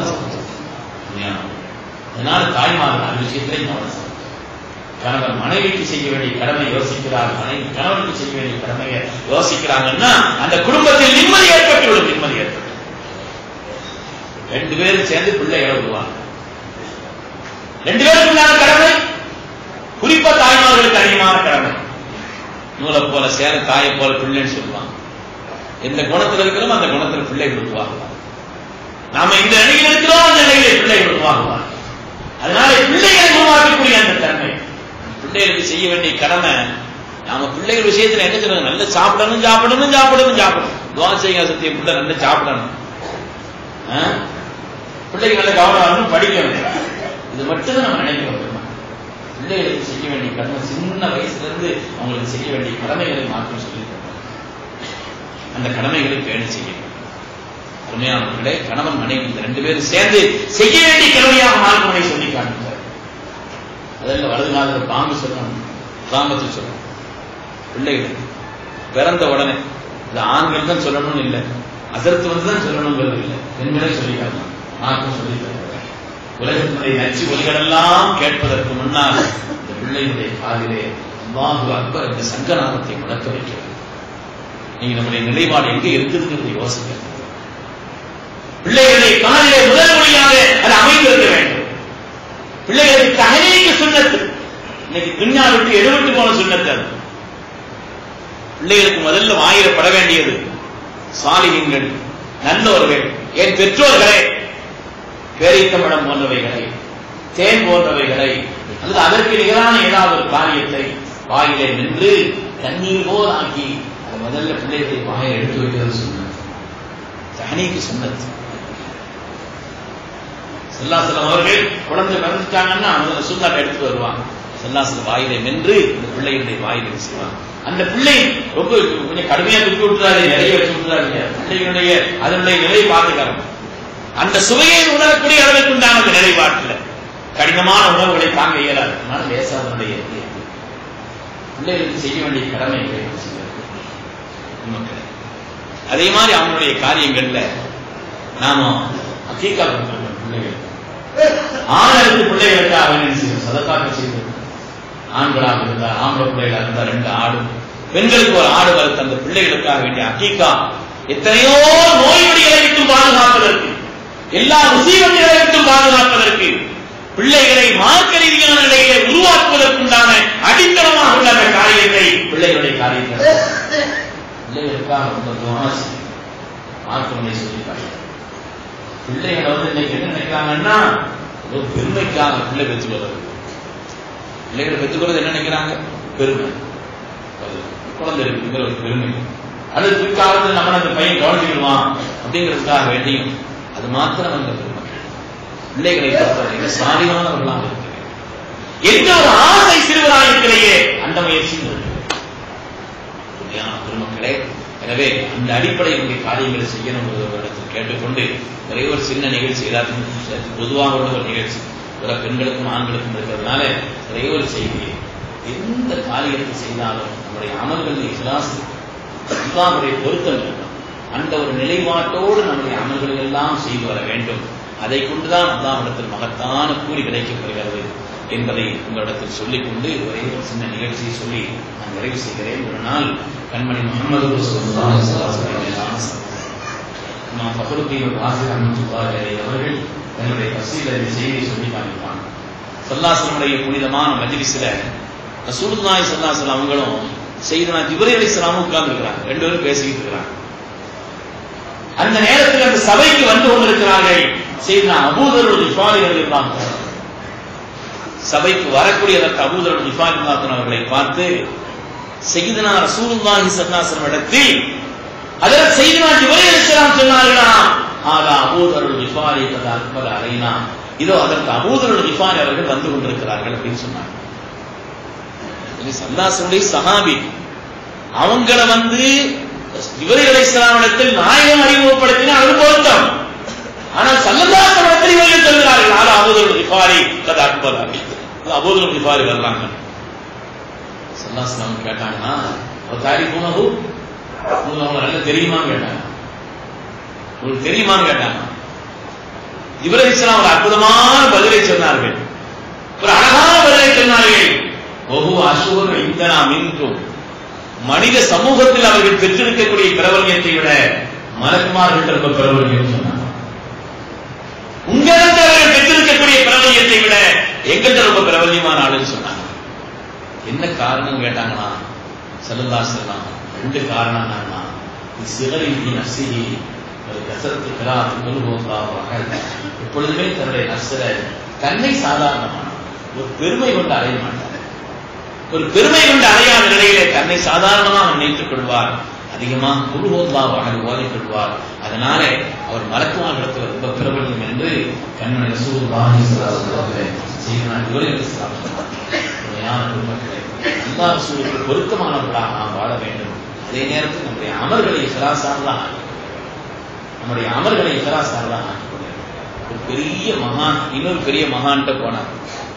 அதனால தாய்மார்கள் அந்த விஷயத்திலே கவனம் செலுத்தணும். கணவன் மனைவிக்கு செய்ய வேண்டிய கடமை யோசிக்கிறார் மனைவி கணவனுக்கு செய்ய வேண்டிய கடமையை யோசிக்கிறாங்கன்னா அந்த குடும்பத்தில் நிம்மதி ஏற்பட்டுவிடும் நிம்மதி ஏற்பட்டு ரெண்டு பேரும் சேர்ந்து பிள்ளைகளை விடுவாங்க ரெண்டு பேருக்கு உண்டான கடமை குறிப்பா தாய்மார்களுக்கு அதிகமான கடமை நூலை போல சேர தாயை போல பிள்ளைன்னு சொல்லுவாங்க எந்த குணத்தில் இருக்கிறோம் அந்த குணத்தில் பிள்ளை விடுவாங்க நாம இந்த நிலையில் இருக்கிறோம் அந்த நிலையில பிள்ளை விடுவாங்க அதனால பிள்ளைகளை உருவாக்கக்கூடிய அந்த தன்மை பிள்ளைகளுக்கு செய்ய வேண்டிய கடமை நாம பிள்ளைகள் விஷயத்துல என்ன சொல்லுங்க நல்லா சாப்பிடணும் சாப்பிடணும் சாப்பிடணும் சாப்பிடணும் துவா செய்ய சத்திய பிள்ளை நல்லா சாப்பிடணும் ஆ? பிள்ளைக்கு நல்ல கவனம் வரணும் படிக்கணும் இது மட்டும் தான் நம்ம நினைக்கிறோம் பிள்ளைகளுக்கு செய்ய வேண்டிய கடமை சின்ன வயசுல இருந்து அவங்களுக்கு செய்ய வேண்டிய கடமைகளை மாற்றம் சொல்லி அந்த கடமைகளை பேணி செய்யணும் அருமையானவர்களே கணவன் மனைவி இந்த ரெண்டு பேரும் சேர்ந்து செய்ய வேண்டிய கடமையாக மார்க்கமனை சொல்லி காண்பித்தார் அதில் வலது காலத்தில் பாம்பு சொல்லணும் கிராமத்தில் சொல்லணும் பிள்ளைகள் பிறந்த உடனே இது ஆண்கள் தான் சொல்லணும்னு இல்லை அதற்கு வந்து தான் சொல்லணுங்கிறது இல்லை பெண்களே சொல்லிக்காங்க மார்க்கம் சொல்லி தருகிறார். உலகத்தினுடைய நச்சு ஒலிகளெல்லாம் கேட்பதற்கு முன்னால் இந்த பிள்ளைகளுடைய காதிலே அல்லாஹு அக்பர் இந்த சங்கநாதத்தை முழக்க வைக்கிறது நீங்க நம்முடைய நிலைப்பாடு எங்க இருக்குதுங்கிறது யோசிக்க பிள்ளைகளை காதிலே முதல் மொழியாக அது அமைந்திருக்க வேண்டும் பிள்ளைகளுக்கு தகனீக்கு சுண்ணத்து இன்னைக்கு துன்யா விட்டு எடுபட்டு போன சுண்ணத்து அது பிள்ளைகளுக்கு முதல்ல வாயிடப்பட வேண்டியது சாலிகங்கள் நல்லோர்கள் என் பெற்றோர்களே பேரித்தமிழம் போன்றவைகளை தேன் போன்றவைகளை அல்லது அதற்கு நிகரான ஏதாவது ஒரு காரியத்தை வாயிலே நின்று தண்ணீர் போல் ஆக்கி அதை முதல்ல பிள்ளைகளை வாயில் எடுத்து வைக்கிறது சொன்னது தகனிக்கு சொன்னது செல்லாசலம் அவர்கள் குழந்தை பிறந்துட்டாங்கன்னா முதல்ல சூந்தாட்டை எடுத்துட்டு வருவாங்க செல்லாசலம் வாயிலை மென்று இந்த பிள்ளைகளுடைய வாயிலை செய்வாங்க அந்த பிள்ளை ரொம்ப கொஞ்சம் கடுமையா துப்பி விட்டுறாரு நிறைய வச்சு விட்டுறாருங்க பிள்ளைகளுடைய அதனுடைய நிலை பாதுகாப்பு அந்த சுவையை உணரக்கூடிய அளவுக்கு உண்டான அந்த நிலைப்பாட்டுல கடினமான உணவுகளை தாங்க இயலாது அதனால லேசாதனுடைய பிள்ளைகளுக்கு செய்ய வேண்டிய கடமைகளை செய்கிறது மக்கள் அதே மாதிரி அவங்களுடைய காரியங்கள்ல நாம அக்கீக்கா கொடுக்கணும் பிள்ளைகள் ஆணருக்கு பிள்ளைகளுக்காக என்ன செய்யும் சதக்காக்க செய்வது ஆண்களாக இருந்தா ஆம்பளை பிள்ளைகளாக இருந்தா ரெண்டு ஆடு பெண்களுக்கு ஒரு ஆடு வளர்த்து அந்த பிள்ளைகளுக்காக வேண்டிய அக்கீக்கா எத்தனையோ நோய்நொடிகளை விட்டும் பாதுகாப்பதற்கு எல்லா முசீபத்துகளை விட்டும் பாதுகாப்பதற்கு பிள்ளைகளை மார்க்க ரீதியான நிலையிலே உருவாக்குவதற்குண்டான அடித்தளமாக உள்ள அந்த காரியத்தை பிள்ளைகளுடைய காரியத்தை பிள்ளைகளுக்காக ரொம்ப துவா செய்யும். மார்க்கமனை சொல்லிப்பாங்க பிள்ளைகளை வந்து இன்னைக்கு என்ன நினைக்கிறாங்கன்னா ஏதோ பெருமைக்காக பிள்ளை பெற்றுக்கொள்வது பிள்ளைகளை பெற்றுக்கொள்வது என்ன நினைக்கிறாங்க பெருமை அது குழந்தை இருக்குங்கிற ஒரு பெருமை அடுத்த பிற்காலத்தில் நம்ம அந்த பையன் கவனிச்சுக்கிடுவான் அப்படிங்கிறதுக்காக வேண்டியும் அது மாத்திரம் அந்த பெருமை பிள்ளைகளை பொறுத்தவரை சாதிமானவர்களாக இருக்கிறேன் எந்த ஒரு ஆசை சிறுவராயிருக்கிறையே அந்த முயற்சி உண்மையான பெருமக்களே எனவே அந்த அடிப்படையினுடைய காரியங்களை செய்யணும் இடத்தில் கேட்டுக்கொண்டு ஒரே ஒரு சின்ன நிகழ்ச்சி எல்லாத்துக்கும் சேர்த்து பொதுவாக உள்ள ஒரு நிகழ்ச்சி ஒரு பெண்களுக்கும் ஆண்களுக்கும் இருக்கிறதுனால ஒரே ஒரு செய்தி எந்த காரியத்தை செய்தாலும் நம்முடைய அமல்கள் இஸ்லாஸ் இஸ்லாமுடைய பொருத்தம் இருக்கும் அந்த ஒரு நிலைப்பாட்டோடு நம்முடைய அமல்கள் எல்லாம் செய்து வர வேண்டும் அதை கொண்டுதான் அல்லாஹ்விடத்தில் மகத்தான கூலி கிடைக்கப்படுகிறது என்பதை உங்களிடத்தில் சொல்லிக்கொண்டு ஒரே ஒரு சின்ன நிகழ்ச்சியை சொல்லி நான் நிறைவு செய்கிறேன் ஒரு நாள் கண்மணி முகமது ரசூலுல்லாஹி ஸல்லல்லாஹு அலைஹி வஸல்லம் இமாம் ஃபக்ருத்தீன் ராசி ரஹ்மத்துல்லாஹி அலைஹி அவர்கள் தன்னுடைய தஃசீல இந்த செய்தியை சொல்லி காமிப்பாங்க சல்லாசனுடைய புனிதமான மஜ்லிஸ்ல ரசூலுல்லாஹி ஸல்லல்லாஹு அலைஹி வஸல்லம் அவங்களும் செய்தனா ஜிப்ரீல் அலைஹிஸ்ஸலாமும் உட்கார்ந்து இருக்கிறாங்க ரெண்டு பேரும் பேசிக்கிட்டு இருக்கிறாங்க அந்த நேரத்தில் அந்த சபைக்கு வந்து கொண்டிருக்கிறார்கள் செய்தனா அபூதருடைய இஃபாரி இருந்தாங்க சபைக்கு வரக்கூடிய அதற்கு அபூதருடைய இஃபாரி அவர்களை பார்த்து செய்தனா ரசூலுல்லாஹி ஸல்லல்லாஹு இடத்தில் அதில் செய்தனா ஜிப்ரீல் அலைஹிஸ்ஸலாம் சொன்னார்களா ஆகா அபூதருடைய இஃபாரி கத அக்பர் அலைனா இதோ அதற்கு அபூதருடைய இஃபாரி அவர்கள் வந்து கொண்டிருக்கிறார்கள் அப்படின்னு சொன்னாங்க சல்லாசனுடைய சஹாபி அவங்கள வந்து இவரை இஸ்லாமிடத்தில் நாயகம் அறிமுகப்படுத்தின அது பொருத்தம் ஆனால் சல்லல்லாசனிடத்தில் இவர்கள் சொல்கிறார்கள் ஆறு அபூதருடைய இஃபாரி கத அக்பர் அலி அபூதருடைய இஃபாரி வர்றாங்க சல்லாஸ்லாம் கேட்டாங்கன்னா ஒரு தாரி போனது உங்களுக்கு அவங்க நல்லா தெரியுமான்னு கேட்டாங்க உங்களுக்கு தெரியுமான்னு கேட்டாங்க இவரை இஸ்லாம் ஒரு அற்புதமான பதிலை சொன்னார்கள் ஒரு அழகான பதிலை சொன்னார்கள் ஒவ்வொரு அசுவர் இந்த நாம் இன்றும் மனித சமூகத்தில் அவர்கள் பெற்றிருக்கக்கூடிய பிரபல்யத்தை விட மலக்குமார்கள் ரொம்ப பிரபல்யம் சொன்னாங்க உங்களிடம் அவர்கள் பெற்றிருக்கக்கூடிய பிரபல்யத்தை விட எங்கள்கிட்ட ரொம்ப பிரபல்யமான ஆளுன்னு சொன்னாங்க என்ன காரணம் கேட்டாங்கன்னா செல்லல்லா செல்லாம் ரெண்டு காரணம் என்னன்னா சிகரின் நசிகி ஒரு கசரத்து கிராத்து குருபோகாவாக எப்பொழுதுமே தன்னுடைய நசர தன்னை சாதாரணமான ஒரு பெருமை கொண்டு அடைய மாட்டார் ஒரு பெருமை கொண்டு அடையாத நிலையிலே தன்னை சாதாரணமாக நினைத்துக் கொள்வார் அதிகமா குருஹோல்லாவாக ஓதிக் கொள்வார் அதனால அவர் மலக்குமாரிடத்தில் ரொம்ப பிரபலம் என்று கண்மணி ரசூலுல்லாஹி ஸல்லல்லாஹு அலைஹி வஸல்லம் உண்மையான குடும்பங்களே அல்லா ரசூலுக்கு பொருத்தமானவர்களாக நாம் வாழ வேண்டும் அதே நேரத்தில் நம்முடைய அமர்களை சிலாசானதாக நம்முடைய அமல்களை இகலாசாரதான் ஆக்கிக் கொள்ளுங்கள் ஒரு பெரிய மகான் இன்னொரு பெரிய மகான்கிட்ட போனார்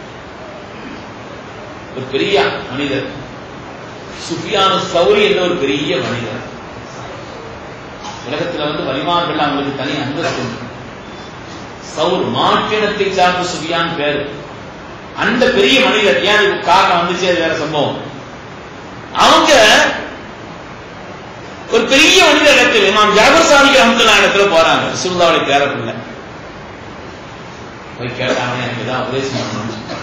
ஒரு பெரிய மனிதர் சுஃபியானு சௌரி என்ற ஒரு பெரிய மனிதர் உலகத்துல வந்து வலிமார்கள் அவங்களுக்கு தனி அந்தஸ்து உண்டு சவுர் மாற்றினத்தை சார்ந்த சுஃபியான் பேரு அந்த பெரிய மனிதர் ஏன் அதுக்கு காரணம் வந்துச்சு அது வேற சம்பவம் அவங்க ஒரு பெரிய மனிதர் இடத்துல இமாம் ஜாபர் சாதிக்கு அஹமதுல்லா இடத்துல போறாங்க ரசூலுல்லாவுடைய பேரப்பிள்ளை போய் கேட்டாங்க எனக்கு ஏதாவது உபதேசம் பண்ணணும்னு சொன்னாங்க.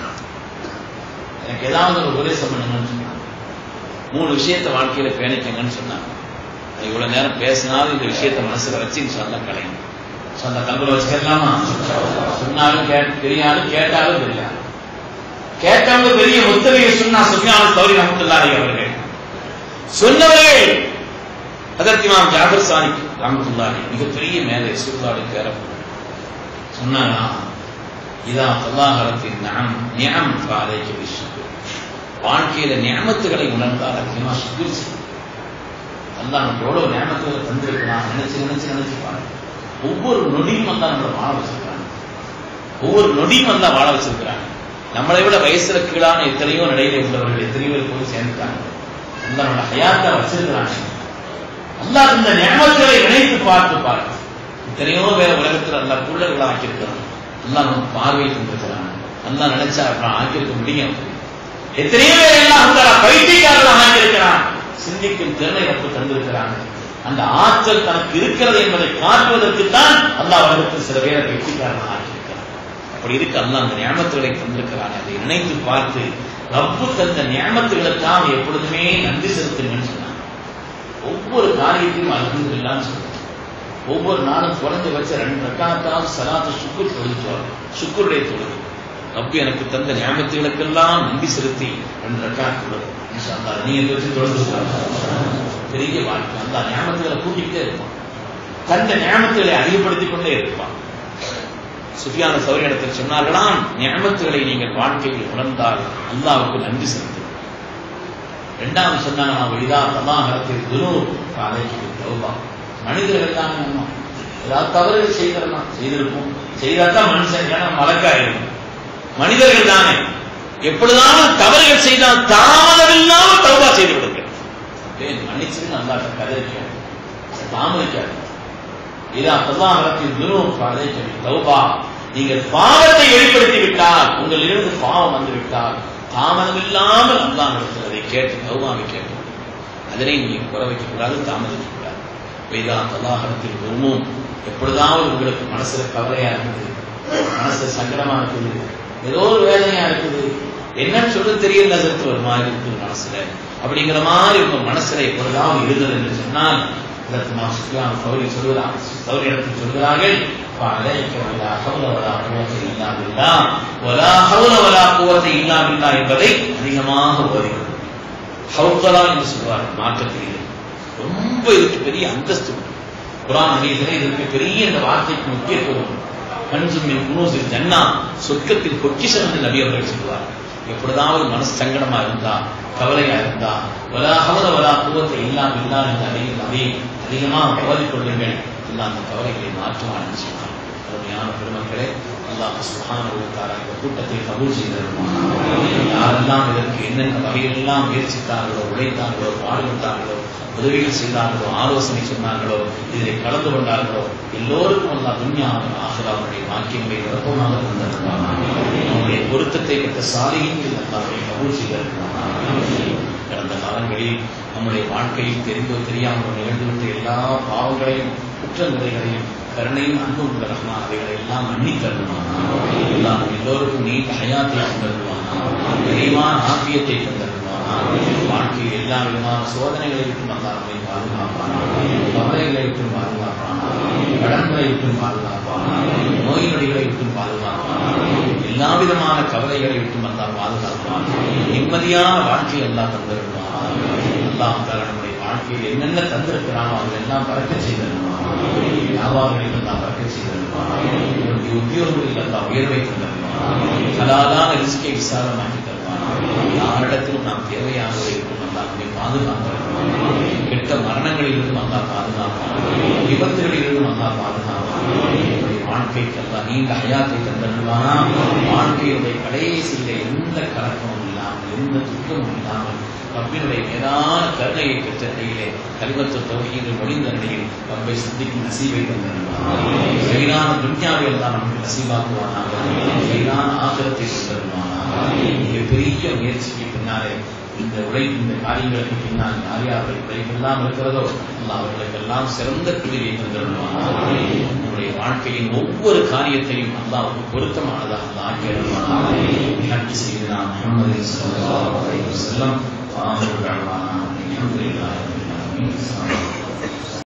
எனக்கு ஏதாவது ஒரு உபதேசம் பண்ணணும்னு சொன்னாங்க மூணு விஷயத்தை வாழ்க்கையில பேணிக்கங்கன்னு சொன்னாங்க நான் இவ்வளவு நேரம் பேசினாலும் இந்த விஷயத்தை மனசுல வச்சு சொல்ல கலையும் சொந்த கல்வில வச்சுக்கலாமா சொன்னாலும் கேட் தெரியாலும் கேட்டாலும் தெரியாது கேட்டவங்க பெரிய முத்தகையை சொன்னா சுஃபியான தௌரி ரஹமத்துல்லாஹி அவர்கள் சொன்னவர்கள் அதற்கு இமாம் ஜாபர் சாதிக் ரஹமத்துல்லாஹி மிகப்பெரிய மேலே சுருளாடி பேரம் சொன்னாங்க இதா தல்லாஹரத்தின் நாம் நியம் பாதைக்கு விஷயம் வாழ்க்கையில நியமத்துகளை உணர்ந்தால் அதிகமா சுக்குர் செய்யும் அல்லாஹ் நமக்கு எவ்வளவு நியமத்துகளை தந்திருக்கிறான் நினைச்சு நினைச்சு நினைச்சு பாருங்க ஒவ்வொரு நொடியும் வந்தா நம்மளை வாழ வச்சிருக்காங்க ஒவ்வொரு நொடியும் வந்தா வாழ வச்சிருக்கிறாங்க நம்மளை விட வயசுல கீழான எத்தனையோ நிலையில உள்ளவர்கள் எத்தனையோ பேர் போய் சேர்ந்துட்டாங்க அந்த நம்மளோட ஹயாத்தா வச்சிருக்கிறாங்க அல்லாஹ் இந்த நியமத்துகளை நினைத்து பார்த்து பாருங்க எத்தனையோ பேர் உலகத்தில் அல்ல புள்ளர்களா ஆக்கியிருக்கிறாங்க அல்லாஹ் நமக்கு பார்வை தந்திருக்கிறாங்க அல்லாஹ் நினைச்சா அப்புறம் ஆக்கியிருக்க முடியும் எத்தனையோ பேர் எல்லாம் அந்த பைத்தியக்காரர்களாக ஆக்கியிருக்கிறான் சிந்திக்கும் திறனை நமக்கு தந்திருக்கிறாங்க அந்த ஆற்றல் தனக்கு இருக்கிறது என்பதை காட்டுவதற்கு தான் அல்லாஹ் உலகத்தில் சில பேரை பைத்தியக்காரனாக ஆக்கியிருக்கிறான் அப்படி இருக்க அல்லாஹ் அந்த ஞாபகத்துகளை தந்திருக்கிறான் அதை நினைத்து பார்த்து ரப்பு தந்த ஞாபகத்துகளுக்காக எப்பொழுதுமே நன்றி செலுத்துங்கன்னு சொன்னாங்க ஒவ்வொரு காரியத்தையும் அல்ஹம்துலில்லாஹ்னு சொல்லுங்க ஒவ்வொரு நாளும் குறைஞ்சபட்ச ரெண்டு ரக்காத்தாவது சலாத்து சுக்குர் தொழுது சுக்குருடைய தொழுது ரப்பு எனக்கு தந்த ஞாபகத்துகளுக்கெல்லாம் நன்றி செலுத்தி ரெண்டு ரக்காத் தொழுது இன்ஷா அல்லாஹ் நீ இதை வச்சு தொழுது பெரிய வாழ்க்கை அந்த ஞாபகத்துகளை கூட்டிக்கிட்டே இருப்பான் தந்த ஞாபகத்துகளை அதிகப்படுத்திக் கொண்டே இருப்பான் சுஃபியான சௌரியத்தில் சொன்னார்களாம் ஞாபகத்துகளை நீங்கள் வாழ்க்கையில் உணர்ந்தால் அல்லாவுக்கு நன்றி செலுத்து இரண்டாவது சொன்னாங்க நான் இதா தமாகரத்தில் குரு காலைக்கு தௌபா மனிதர்கள் தான் நம்ம ஏதாவது தவறுகள் செய்திடலாம் செய்திருப்போம் செய்தாதான் மனுஷன் ஏன்னா மலக்காயிருக்கும் மனிதர்கள் தானே எப்பொழுதாலும் தவறுகள் செய்தால் தாமதமில்லாமல் தௌபா செய்து விடுங்க ஏன் மன்னிச்சுன்னு அல்லாட்ட கதறிக்க தாமதிக்காது இதா தல்லாஹரத்தின் குரு காலைக்கு தௌபா நீங்கள் பாவத்தை வெளிப்படுத்தி விட்டால் உங்களிலிருந்து பாவம் வந்து விட்டால் தாமதமில்லாமல் அல்லாஹ் அதை கேட்டு தௌபாவை கேட்டு அதனை நீங்கள் குறை வைக்க கூடாது தாமதிக்க கூடாது வைதா தலாகரத்தில் குருமும் எப்பொழுதாவது உங்களுக்கு மனசுல கவலையா இருக்குது மனசுல சங்கடமா இருக்குது ஏதோ ஒரு வேதனையா இருக்குது என்னன்னு சொல்ல தெரியல அதற்கு ஒரு மாதிரி இருக்குது மனசுல அப்படிங்கிற மாதிரி உங்க மனசுல எப்பொழுதாவது இருந்தது என்று சொன்னால் அதற்கு நான் சுஃபியான் சௌரி சொல்கிறார் சௌரி இடத்தில் சொல்கிறார்கள் فعليك ولا حول ولا قوة إلا بالله ولا حول ولا قوة إلا بالله என்பதை அதிகமாக ஓதுகிறது ஹவுக்கலா என்று சொல்வார் மார்க்கத்தில் ரொம்ப இதுக்கு பெரிய அந்தஸ்து உண்டு. குரான் ஹதீஸிலே இதற்கு பெரிய இந்த வார்த்தைக்கு முக்கியத்துவம் உண்டு. கன்சுமின் குனூசில் ஜன்னா சொர்க்கத்தில் பொக்கிஷம் என்று நபி அவர்கள் சொல்வார் எப்பொழுதாவது மனசு சங்கடமா இருந்தா கவலையா இருந்தா வலா ஹவல வலா குவத்தை இல்லாம இல்லா என்று அதிகம் அதை அதிகமாக ஓதிக்கொள்ளுங்கள் இல்ல அந்த கவலைகளை மாற்றுவான் சொன்னார் அருமையான பெருமக்களே அல்லாஹ் சுப்ஹானஹு வ தஆலா இந்த கூட்டத்தை கபூல் செய்திருப்பான் யாரெல்லாம் இதற்கு என்னென்ன வகையெல்லாம் முயற்சித்தார்களோ உழைத்தார்களோ பாடுபட்டார்களோ உதவிகள் செய்தார்களோ ஆலோசனை சொன்னார்களோ இதில் கலந்து கொண்டார்களோ எல்லோருக்கும் அல்லா துன்யாவின் ஆசிராவுடைய வாக்கியங்களை நிரப்பமாக தந்திருப்பான் அவனுடைய பொருத்தத்தை பெற்ற சாலையில் அல்லாவை கபூல் செய்திருக்கிறான் கடந்த காலங்களில் நம்முடைய வாழ்க்கையில் தெரிந்தோ தெரியாமல் நிகழ்ந்துவிட்ட எல்லா பாவங்களையும் குற்றநிலைகளையும் கருணையும் அன்பும் உள்ள ரஹ்மான் அவைகளை எல்லாம் மன்னி தருவான் எல்லாம் எல்லோருக்கும் நீண்ட ஹயாத்தை தந்தருவான் விரைவான ஆபியத்தை தந்தருவான் வாழ்க்கையில் எல்லா விதமான சோதனைகளை விட்டு வந்தால் நம்மை பாதுகாப்பான் கவலைகளை விட்டு பாதுகாப்பான் கடன்களை விட்டு பாதுகாப்பான் நோய் நொடிகளை விட்டு பாதுகாப்பான் எல்லா விதமான கவலைகளை விட்டு வந்தால் பாதுகாப்பான் நிம்மதியான வாழ்க்கை எல்லாம் தந்திருப்பான் எல்லாம் தர நம்முடைய வாழ்க்கையில் என்னென்ன தந்திருக்கிறானோ அதில் எல்லாம் பறக்க செய்திருப்பான் வியாபாரங்களில் எல்லாம் பறக்க செய்திருப்பான் உங்களுடைய உத்தியோகங்களில் எல்லாம் உயர்வை தந்திருப்பான் ஹலாலான ரிஸ்கை விசாலமாக்கி தருவான் யாரிடத்திலும் நாம் தேவையானதை அல்லா நம்மை பாதுகாப்பான் கெட்ட மரணங்களில் இருந்து அல்லா பாதுகாப்பான் விபத்துகளில் இருந்து அல்லா பாதுகாப்பான் நம்முடைய வாழ்க்கைக்கு அல்லா நீண்ட ஹயாத்தை தந்தருவானா வாழ்க்கையுடைய கடைசியில எந்த கலக்கமும் இல்லாமல் எந்த துக்கமும் இல்லாமல் ரப்பினுடைய மேலான கருணையை பெற்ற நிலையிலே கல்வத்து தொகையில் ஒளிந்த நிலையில் ரப்பை சந்திக்கும் நசீவை தந்திருவான் கைலான துன்யாவை எல்லாம் நமக்கு நசீவாக்குவானாக கைலான ஆசிரத்தை தந்திருவானாக மிக பெரிய முயற்சிக்கு பின்னாலே இந்த உழை இந்த காரியங்களுக்கு பின்னால் யார் யார்கள் உழைப்பெல்லாம் இருக்கிறதோ அல்ல அவர்களுக்கெல்லாம் சிறந்த குதிரை தந்திருவானாக நம்முடைய வாழ்க்கையின் ஒவ்வொரு காரியத்தையும் அல்லாவுக்கு பொருத்தமானதாக அல்ல ஆக்கியிருவானாக நன்றி செய்து நாம் முகமது செல்லம் وآخر دعوانا الحمد لله رب العالمين